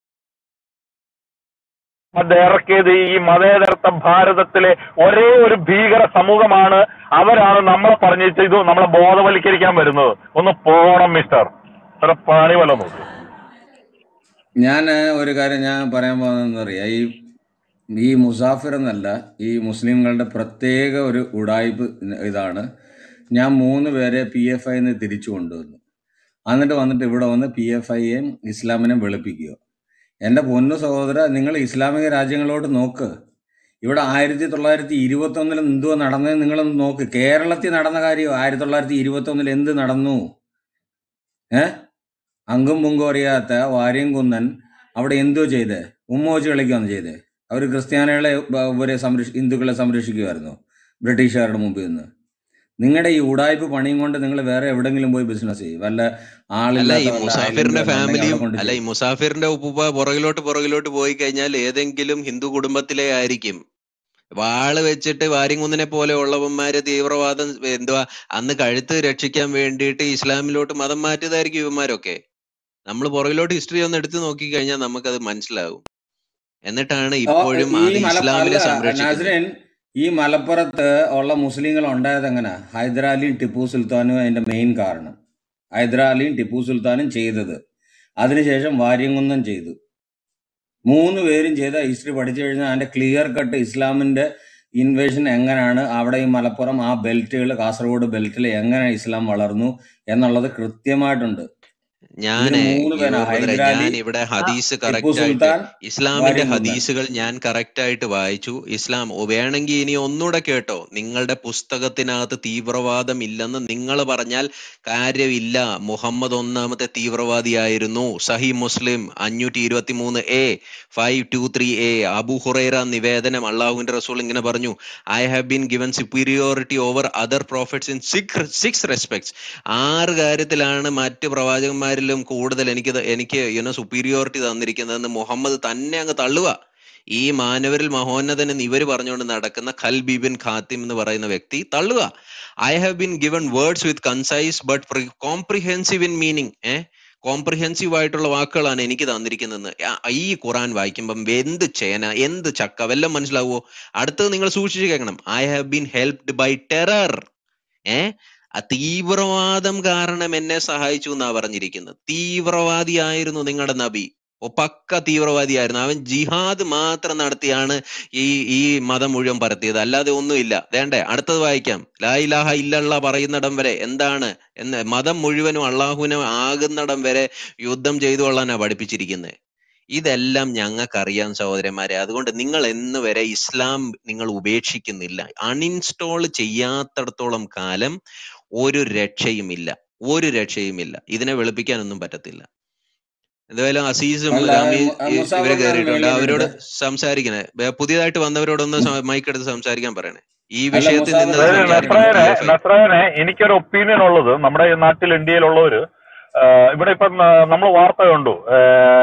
അത് ഇറക്കിയത് ഈ മതേതരത്വ ഭാരതത്തിലെ ഒരേ ഒരു ഭീകര സമൂഹമാണ് അവരാണ് നമ്മളെ പറഞ്ഞിട്ട് ഇത് നമ്മളെ ബോധവൽക്കരിക്കാൻ വരുന്നത് ഒന്ന് പോണം മിസ്റ്റർ ഒരു പണി വല്ല നോക്ക് ഞാൻ ഒരു കാര്യം ഞാൻ പറയാൻ പോകുന്നതെന്ന് അറിയാം ഈ ഈ മുസാഫിർ എന്നല്ല ഈ മുസ്ലിങ്ങളുടെ പ്രത്യേക ഒരു ഉടായ്പ് ഇതാണ് ഞാൻ മൂന്ന് പേരെ പി എഫ് ഐന്ന് തിരിച്ചു കൊണ്ടുവന്നു എന്നിട്ട് വന്നിട്ട് ഇവിടെ വന്ന് പി എഫ് ഐയെയും ഇസ്ലാമിനെ വെളുപ്പിക്കുക എൻ്റെ പൊന്നു സഹോദര നിങ്ങൾ ഇസ്ലാമിക രാജ്യങ്ങളോട് നോക്ക് ഇവിടെ ആയിരത്തി തൊള്ളായിരത്തി ഇരുപത്തി ഒന്നിൽ എന്തുവാ നടന്നത് നിങ്ങളൊന്ന് നോക്ക് കേരളത്തിൽ നടന്ന കാര്യം ആയിരത്തി തൊള്ളായിരത്തി ഇരുപത്തി ഒന്നിൽ എന്ത് നടന്നു ഏ അങ്കും പുങ്കും അറിയാത്ത വാര്യം കുന്നൻ അവിടെ എന്തോ ചെയ്തേ ഉമ്മ വെച്ച് കളിക്കുകയാണ് ചെയ്തേ അവർ ക്രിസ്ത്യാനികളെ ബ- ഇവരെ സംരക്ഷ ഹിന്ദുക്കളെ സംരക്ഷിക്കുമായിരുന്നു ബ്രിട്ടീഷുകാരുടെ മുമ്പിൽ നിന്ന് നിങ്ങളുടെ ഈ ഉടായ്പ പണിയും കൊണ്ട് നിങ്ങൾ വേറെ എവിടെങ്കിലും പോയി ബിസിനസ് ചെയ്യും വല്ല അല്ല ഈ ആളില്ലാത്ത വല്ല മുസാഫിറിന്റെ ഐലൻഡ് വല്ല ഉണ്ടെങ്കിൽ ഫാമിലിയും അവിടെ കൊണ്ട് അല്ല ഈ ചെയ്യും മുസാഫിറിന്റെ ഉപ്പുപ്പ പുറകിലോട്ട് പുറകിലോട്ട് പോയി കഴിഞ്ഞാൽ ഏതെങ്കിലും ഹിന്ദു കുടുംബത്തിലെ ആയിരിക്കും വാള് വെച്ചിട്ട് വാരിങ്കുന്നിനെ പോലെ ഉള്ളവന്മാര് തീവ്രവാദം എന്തുവാ അന്ന് കഴുത്ത് രക്ഷിക്കാൻ വേണ്ടിയിട്ട് ഇസ്ലാമിലോട്ട് മതം മാറ്റിയതായിരിക്കും ഇവന്മാരൊക്കെ നമ്മൾ പുറകിലോട്ട് ഹിസ്റ്ററി ഒന്ന് എടുത്തു നോക്കി കഴിഞ്ഞാൽ നമുക്കത് മനസ്സിലാവും എന്നിട്ടാണ് ഓ, ഇപ്പോഴും ഈ അത് മല അല്ല ഇസ്ലാമിനെ സംരക്ഷിക്കുന്നത് നാസറിൻ ഈ മലപ്പുറത്ത് ഉള്ള മുസ്ലിങ്ങൾ ഉണ്ടായത് എങ്ങനെ ഹൈദരാലിയും ടിപ്പു സുൽത്താനും അതിന്റെ മെയിൻ കാരണം ഹൈദരാലിയും ടിപ്പു സുൽത്താനും ചെയ്തത് അതിനുശേഷം വാര്യംകുന്നം ചെയ്തു മൂന്ന് പേരും ചെയ്ത ഹിസ്റ്ററി പഠിച്ചു കഴിഞ്ഞാൽ അതിന്റെ ക്ലിയർ കട്ട് ഇസ്ലാമിന്റെ ഇൻവേഷൻ എങ്ങനെയാണ് അവിടെ ഈ മലപ്പുറം ആ ബെൽറ്റുകൾ കാസർഗോഡ് ബെൽറ്റിൽ എങ്ങനെ ഇസ്ലാം വളർന്നു എന്നുള്ളത് കൃത്യമായിട്ടുണ്ട് ഇതിന് ഞാന് മൂന്ന് ഈ പേരാ ബ്രദറെ ഹൈദരാലി ഞാൻ ഇവിടെ ഹദീസ് ടിപ്പു കറക്റ്റ് ആയിട്ട് സുൽത്താൻ ഇസ്ലാമിന്റെ വാര്യംകുന്നൻ ഹദീസുകൾ ഞാൻ കറക്റ്റ് ആയിട്ട് വായിച്ചു ഇസ്ലാം ഓ, വേണമെങ്കിൽ ഇനി ഒന്നുകൂടെ കേട്ടോ നിങ്ങളുടെ പുസ്തകത്തിനകത്ത് തീവ്രവാദം ഇല്ലെന്ന് നിങ്ങൾ പറഞ്ഞാൽ കാര്യമില്ല മുഹമ്മദ് ഒന്നാമത്തെ തീവ്രവാദിയായിരുന്നു സഹി മുസ്ലിം അഞ്ഞൂറ്റി ഇരുപത്തി മൂന്ന് A five two three A Abu Hurairah നിവേദനം അള്ളാഹുവിന്റെ റസൂൽ ഇങ്ങനെ പറഞ്ഞു I have been given superiority over other prophets in six six respects ആറ് കാര്യത്തിലാണ് മറ്റ് പ്രവാചകന്മാരിലും കൂടുതൽ എനിക്ക് ത- എനിക്ക് യുനോ സുപ്പീരിയോറിറ്റി തന്നിരിക്കുന്നതെന്ന് മുഹമ്മദ് തന്നെ അങ്ങ് തള്ളുക ഈ മാനവരിൽ മഹോന്നതൻ എന്ന് ഇവര് പറഞ്ഞുകൊണ്ട് നടക്കുന്ന ഖൽബി ബിൻ ഖാത്തിം എന്ന് പറയുന്ന വ്യക്തി തള്ളുക I have been given words with concise but comprehensive in meaning uh comprehensive ആയിട്ടുള്ള വാക്കുകളാണ് എനിക്ക് തന്നിരിക്കുന്നത് ഈ ഖുറാൻ വായിക്കുമ്പം എന്ത് ചേന എന്ത് ചക്ക വല്ലതും മനസ്സിലാവുമോ അടുത്തത് നിങ്ങൾ സൂക്ഷിച്ചു കേൾക്കണം I have been helped by terror ഏ ആ തീവ്രവാദം കാരണം എന്നെ സഹായിച്ചു എന്നാ പറഞ്ഞിരിക്കുന്നത് തീവ്രവാദിയായിരുന്നു നിങ്ങളുടെ നബി ഓ പക്ക തീവ്രവാദിയായിരുന്നു അവൻ ജിഹാദ് മാത്രം നടത്തിയാണ് ഈ ഈ മതം മുഴുവൻ പരത്തിയത് അല്ലാതെ ഒന്നുമില്ല വേണ്ടേ അടുത്തത് വായിക്കാം ലാ ഇലാഹ ഇല്ലല്ല പറയുന്നിടം വരെ എന്താണ് എന്ന് മതം മുഴുവനും അള്ളാഹുവിനെ ആകുന്നിടം വരെ യുദ്ധം ചെയ്തു കൊള്ളാനാ പഠിപ്പിച്ചിരിക്കുന്നത് ഇതെല്ലാം ഞങ്ങൾക്കറിയാം സഹോദരന്മാരെ അതുകൊണ്ട് നിങ്ങൾ എന്ന് വരെ ഇസ്ലാം നിങ്ങൾ ഉപേക്ഷിക്കുന്നില്ല അൺഇൻസ്റ്റാൾ ചെയ്യാത്തിടത്തോളം കാലം ഒരു രക്ഷയുമില്ല ഒരു രക്ഷയുമില്ല ഇതിനെ വെളുപ്പിക്കാനൊന്നും പറ്റത്തില്ല എന്തായാലും അസീസും അല്ല റമീ മു- ഇ- ഇവര് മുസാഫർ ഞാൻ കയറിയിട്ടുണ്ട് അവരോട് ചോദിക്കട്ടെ സംസാരിക്കണേ ബേ- പുതിയതായിട്ട് വന്നവരോടൊന്ന് മൈക്ക് എടുത്ത് സംസാരിക്കാൻ പറയണേ ഈ അല്ല വിഷയത്തിൽ മുസാഫർ നിന്ന് അതായത് ഞാൻ സംസാരിക്കണം നസ്രായനെ പി എഫ് ഐ നസ്രായനെ എനിക്കൊരു ഒപ്പീനിയൻ ഉള്ളത് നമ്മുടെ ഈ നാട്ടിൽ ഇന്ത്യയിലുള്ളവര് ആ, ഇവിടെ ഇപ്പം നമ്മൾ വാർത്ത കണ്ടു ആ,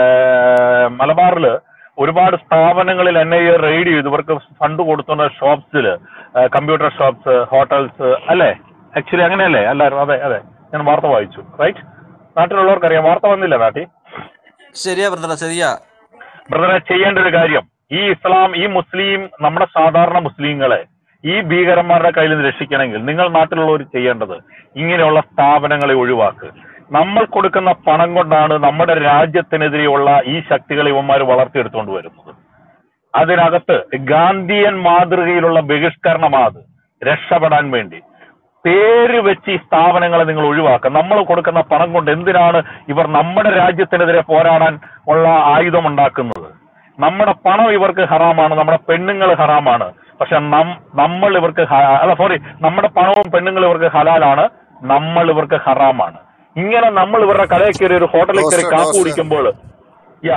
മലബാറില് ഒരുപാട് സ്ഥാപനങ്ങളിൽ എൻ ഐ എ റെയ്ഡ് ചെയ്തു ഇവർക്ക് ഫണ്ട് കൊടുത്തുന്ന ഷോപ്സിൽ കമ്പ്യൂട്ടർ ഷോപ്സ് ഹോട്ടൽസ് അല്ലേ ആക്ച്വലി അങ്ങനെയല്ലേ അല്ലായിരുന്നു അതെ അതെ ഞാൻ വാർത്ത വായിച്ചു റൈറ്റ് നാട്ടിലുള്ളവർക്കറിയാം വാർത്ത വന്നില്ല നാട്ടിൽ ശരിയാ ബ്രദറെ ശരിയാ ബ്രദറെ ചെയ്യേണ്ട ഒരു കാര്യം ഈ ഇസ്ലാം ഈ മുസ്ലിം നമ്മുടെ സാധാരണ മുസ്ലിങ്ങളെ ഈ ഭീകരന്മാരുടെ കയ്യിൽ നിന്ന് രക്ഷിക്കണമെങ്കിൽ നിങ്ങൾ നാട്ടിലുള്ളവർ ചെയ്യേണ്ടത് ഇങ്ങനെയുള്ള സ്ഥാപനങ്ങളെ ഒഴിവാക്ക് നമ്മൾ കൊടുക്കുന്ന പണം കൊണ്ടാണ് നമ്മുടെ രാജ്യത്തിനെതിരെയുള്ള ഈ ശക്തികളെ ഇവന്മാർ വളർത്തിയെടുത്തുകൊണ്ട് വരുന്നത് അതിനകത്ത് ഗാന്ധിയൻ മാതൃകയിലുള്ള ബഹിഷ്കരണമാത് രക്ഷപ്പെടാൻ വേണ്ടി പേര് വെച്ച് ഈ സ്ഥാപനങ്ങളെ നിങ്ങൾ ഒഴിവാക്കുക നമ്മൾ കൊടുക്കുന്ന പണം കൊണ്ട് എന്തിനാണ് ഇവർ നമ്മുടെ രാജ്യത്തിനെതിരെ പോരാടാൻ ഉള്ള ആയുധം ഉണ്ടാക്കുന്നത് നമ്മുടെ പണം ഇവർക്ക് ഹറാമാണ് നമ്മുടെ പെണ്ണുങ്ങൾ ഹറാമാണ് പക്ഷെ നം- നമ്മൾ ഇവർക്ക് ഹ- അല്ല സോറി നമ്മുടെ പണവും പെണ്ണുങ്ങളും ഇവർക്ക് ഹലാലാണ് നമ്മൾ ഇവർക്ക് ഹറാമാണ് ഇങ്ങനെ നമ്മൾ ഇവരുടെ കടയിൽ കയറി ഒരു ഹോട്ടലിൽ കയറി ടോസ്റ്റർ കാപ്പ് ടോസ്റ്റർ കുടിക്കുമ്പോൾ യാ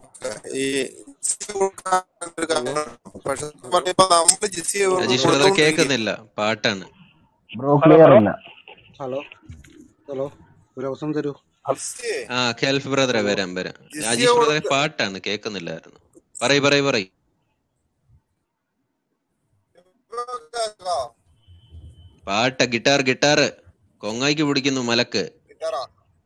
ഈ ജിസി കൊടുക്കാൻ ഒരു കാര്യം പക്ഷെ പറയുമ്പോ നമ്മള് ജിസി ഇവർക്ക് അജീഷ് ബ്രദർ കൊടുത്തോണ്ടിരിക്കുക കേൾക്കുന്നില്ല പാട്ടാണ് ബ്രോ ഹലോ ക്ലിയർ ഹലോ ഇല്ല ഹലോ ഹലോ ഒരു അവസരം തരൂ ജിസിയെ ആ കെൽഫ് ബ്രദറെ വരാം വരാം ജിസിയെ അജീഷ് ബ്രദറെ കൊടുക്ക പാട്ടാണ് കേൾക്കുന്നില്ലായിരുന്നു പറയ് പറയ് പറയ് പാട്ട ഗിറ്റാർ ഗിറ്റാർ കൊങ്ങായിക്ക് പിടിക്കുന്നു മലക്ക് ഗിറ്റാറാ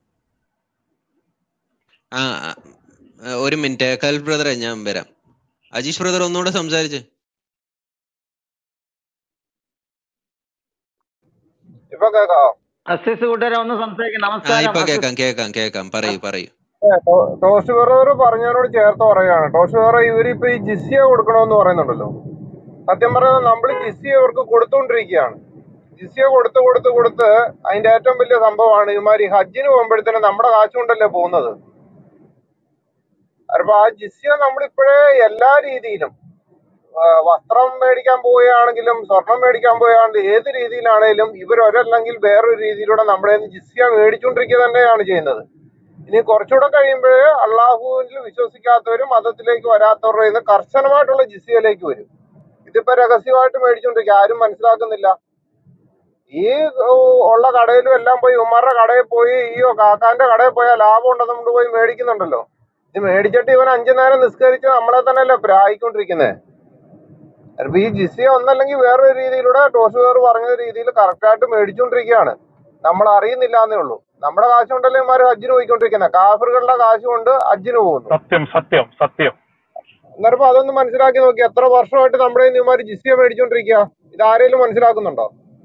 ആ ആ, ആ, ഒരു മിനിറ്റ് കെൽഫ് ബ്രദറെ ഞാൻ വരാം അജീഷ് ബ്രദർ ഒന്നുകൂടെ സംസാരിച്ച് ഇപ്പൊ കേക്കാവോ അസിസ് കൂട്ടുകാരെ ഒന്ന് സംസാരിക്കാം ആ നമസ്കാരം ഇപ്പൊ അസിസ് കേക്കാം കേക്കാം കേക്കാം പറയൂ പറയൂ ഏ, ടോ- ടോസ് ബെറർ പറഞ്ഞതിനോട് ചേർത്ത് പറയാണ് ടോസ് ബെറർ ഇവരിപ്പോ ഈ ജിസിയ കൊടുക്കണമെന്ന് പറയുന്നുണ്ടല്ലോ സത്യം പറഞ്ഞാൽ നമ്മൾ ജിസിയ ഇവർക്ക് കൊടുത്തുകൊണ്ടിരിക്കുകയാണ് ജിസിയ കൊടുത്ത് കൊടുത്ത് കൊടുത്ത് അതിന്റെ ഏറ്റവും വലിയ സംഭവമാണ് ഇവന്മാർ ഈ ഹജ്ജിന് പോകുമ്പോഴത്തേനും നമ്മുടെ കാശ് കൊണ്ടല്ലേ പോകുന്നത് അപ്പൊ ആ ജിസിയ നമ്മളിപ്പോഴേ എല്ലാ രീതിയിലും ആ, വസ്ത്രം മേടിക്കാൻ പോവുകയാണെങ്കിലും സ്വർണം മേടിക്കാൻ പോവുകയാണെങ്കിലും ഏത് രീതിയിലാണെങ്കിലും ഇവർ ഒരല്ലെങ്കിൽ വേറൊരു രീതിയിലൂടെ നമ്മുടെ കയ്യിൽ നിന്ന് ജിസിയ മേടിച്ചുകൊണ്ടിരിക്കുക തന്നെയാണ് ചെയ്യുന്നത് ഇനി കുറച്ചുകൂടെ കഴിയുമ്പോൾ അള്ളാഹുവിൽ വിശ്വസിക്കാത്തവരും മതത്തിലേക്ക് വരാത്തവരുടെ കയ്യിൽ നിന്ന് കർശനമായിട്ടുള്ള ജിസിയയിലേക്ക് വരും ഇതിപ്പോ രഹസ്യമായിട്ട് മേടിച്ചോണ്ടിരിക്കുക ആരും മനസ്സിലാക്കുന്നില്ല ഈ ഓ, ഉള്ള കടയിലും എല്ലാം പോയി ഉമ്മാരുടെ കടയിൽ പോയി ഈ കാക്കാന്റെ കടയിൽ പോയാൽ ലാഭം ഉണ്ടെന്ന് കൊണ്ട് പോയി മേടിക്കുന്നുണ്ടല്ലോ ഇത് മേടിച്ചിട്ട് ഇവൻ അഞ്ചു നേരം നിസ്കരിച്ച് നമ്മളെ തന്നെയല്ലേ പ്രായിക്കൊണ്ടിരിക്കുന്നത് അപ്പൊ ഈ ജിസിയ ഒന്നല്ലെങ്കിൽ വേറൊരു രീതിയിലൂടെ ടോസ് വേർ പറഞ്ഞ രീതിയിൽ കറക്റ്റായിട്ട് മേടിച്ചുകൊണ്ടിരിക്കുകയാണ് നമ്മൾ അറിയുന്നില്ല എന്നേ ഉള്ളൂ നമ്മുടെ കാശ് കൊണ്ടല്ലേ ഇമാര് ഹജ്ജിന് പോയിക്കൊണ്ടിരിക്കുന്നത് കാഫറുകളുടെ കാശ് കൊണ്ട് ഹജ്ജിന് പോകുന്നു സത്യം സത്യം സത്യം അന്നേരം അതൊന്ന് മനസ്സിലാക്കി നോക്കി എത്ര വർഷമായിട്ട് നമ്മുടെ കയ്യിൽ നിന്ന് ഇവന്മാര് ജിസിയ മേടിച്ചോണ്ടിരിക്കുക ഇത് ആരെങ്കിലും മനസ്സിലാക്കുന്നുണ്ടോ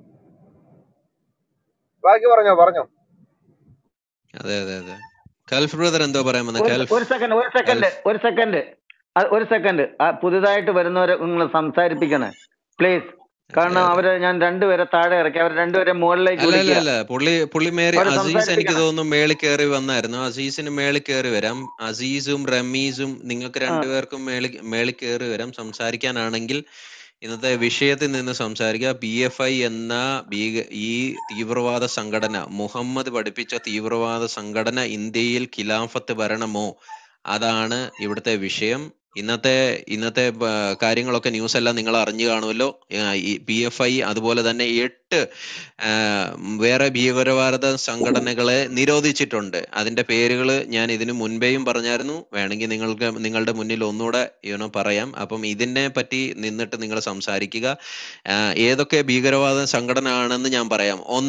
ബാക്കി പറഞ്ഞോ പറഞ്ഞോ അതെ അതെ അതെ കെൽഫ് ബ്രദർ എന്തോ പറയാൻ വന്ന ഒരു കെൽഫ് ഒരു സെക്കൻഡ് ഒരു സെക്കൻഡ് കെൽഫ് ഒരു സെക്കൻഡ് ഒരു സെക്കൻഡ് പുതുതായിട്ട് വരുന്നവരെ നിങ്ങൾ സംസാരിപ്പിക്കണേ പ്ലീസ് കാരണം അതെ അതെ അവരെ ഞാൻ രണ്ടുപേരെ താഴെ ഇറക്കി അവർ രണ്ടുപേരെ മുകളിലേക്ക് അല്ല അല്ല വിളിക്കുക അല്ല പുള്ളി പുള്ളി മേരി അവരെ അസീസ് എനിക്ക് സംസാരിപ്പിക്കണേ തോന്നുന്നു മേളിൽ കയറി വന്നായിരുന്നു അസീസിന് മേളിൽ കയറി വരാം അസീസും റമീസും നിങ്ങൾക്ക് ആ രണ്ടുപേർക്കും മേളിൽ മേളിൽ കയറി വരാം സംസാരിക്കാനാണെങ്കിൽ ഇന്നത്തെ വിഷയത്തിൽ നിന്ന് സംസാരിക്കുക പി എഫ് ഐ എന്ന ഭീക ഈ തീവ്രവാദ സംഘടന മുഹമ്മദ് പഠിപ്പിച്ച തീവ്രവാദ സംഘടന ഇന്ത്യയിൽ ഖിലാഫത്ത് ഭരണമോ അതാണ് ഇവിടുത്തെ വിഷയം ഇന്നത്തെ ഇന്നത്തെ ബ- കാര്യങ്ങളൊക്കെ ന്യൂസ് എല്ലാം നിങ്ങൾ അറിഞ്ഞു കാണുമല്ലോ പി എഫ് ഐ അതുപോലെ തന്നെ എട്ട് ആ, വേറെ ഭീകരവാദ സംഘടനകളെ നിരോധിച്ചിട്ടുണ്ട് അതിന്റെ പേരുകൾ ഞാൻ ഇതിനു മുൻപേയും പറഞ്ഞായിരുന്നു വേണമെങ്കിൽ നിങ്ങൾക്ക് നിങ്ങളുടെ മുന്നിൽ ഒന്നുകൂടെ യുനോ പറയാം അപ്പം ഇതിനെ പറ്റി നിന്നിട്ട് നിങ്ങൾ സംസാരിക്കുക ആ, ഏതൊക്കെ ഭീകരവാദ സംഘടന ആണെന്ന് ഞാൻ പറയാം ഒന്ന്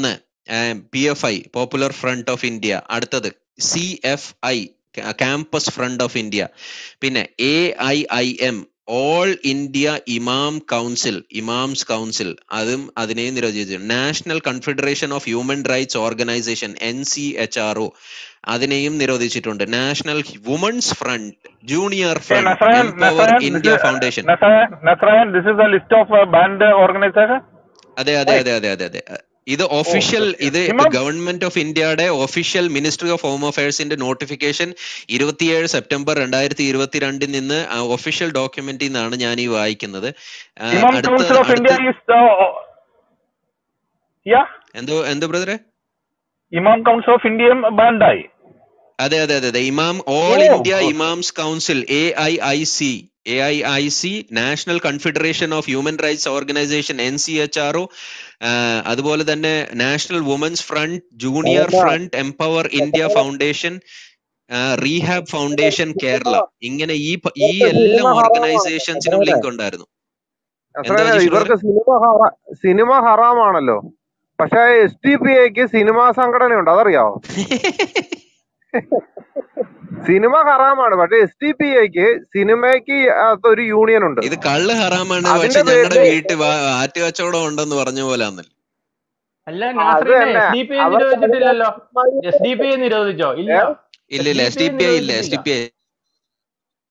P F I Popular Front of India അടുത്തത് C F I Campus Front of India പിന്നെ A I I M All India Imam Council Imams Council അതും അതിനെയും നിരോധിച്ചു National Confederation of Human Rights Organisation N C H R O അതിനെയും നിരോധിച്ചിട്ടുണ്ട് National Women's Front Junior Hey, Front Nasrayan, Empower Nasrayan, this India is Foundation Nasrayan, Nasrayan, this is a list of uh, banned organization. അതെ അതെ Right? അതെ അതെ അതെ അതെ ഇത് Oh, official okay. ഇത് Imam, ഗവൺമെന്റ് ഓഫ് ഇന്ത്യയുടെ ഒഫീഷ്യൽ മിനിസ്ട്രി ഓഫ് ഹോം അഫയേഴ്സിന്റെ നോട്ടിഫിക്കേഷൻ ഇരുപത്തിയേഴ് സെപ്റ്റംബർ രണ്ടായിരത്തി ഇരുപത്തിരണ്ടിൽ നിന്ന് ഒഫീഷ്യൽ ഡോക്യുമെന്റിൽ നിന്നാണ് ഞാൻ ഈ വായിക്കുന്നത് ആ, Imam അടുത്ത Council of അടുത്ത India is the uh, yeah. എന്തോ എന്തോ ബ്രദറെ Imam Council of India banned ആയി. അതെ അതെ അതെ അതെ imam All Oh, India okay. Imams Council A I I C A I I C National Confederation of Human Rights Organisation N C H R O അതുപോലെ തന്നെ National Women's Front Junior അതല്ല Front Empower India Foundation Rehab Foundation Kerala ഇങ്ങനെ ഈ പ- ഈ ഇവർക്ക് എല്ലാ cinema ഹറാമാണ് ഓർഗനൈസേഷൻസിനും അതെ ലിങ്ക് ഉണ്ടായിരുന്നു എന്താ അത്രേ അജീഷ് ബ്രദറെ ഇവർക്ക് സിനിമ ഹറ സിനിമ ഹറാമാണല്ലോ പക്ഷെ എസ് ടി പി ഐക്ക് സിനിമാ സംഘടനയുണ്ട് അതറിയാവോ സിനിമ ഹറാമാണ് പക്ഷെ എസ് ടി പി ഐക്ക് സിനിമയ്ക്ക് ഒരു യൂണിയൻ ഉണ്ട് ഇത് കള്ള് ഹറാമാണ് പക്ഷെ അതിന്റെ ഞങ്ങളുടെ പേരില് വീട്ടിൽ ആറ്റ് കച്ചവടം ഉണ്ടെന്ന് പറഞ്ഞ പോലെ ആന്നല്ലോ അല്ല അത് നാസറിനെ തന്നെ എസ് ഡി പി ഐ അവർക്ക് നിരോധിച്ചിട്ടില്ലല്ലോ എസ് ഡി പി ഐ നിരോധിച്ചോ ഇല്ല ഇല്ല എസ് ഇല്ല D S P D I P I ഇല്ല എസ് ഡി നിരോധിച്ചിട്ടില്ല പി ഐ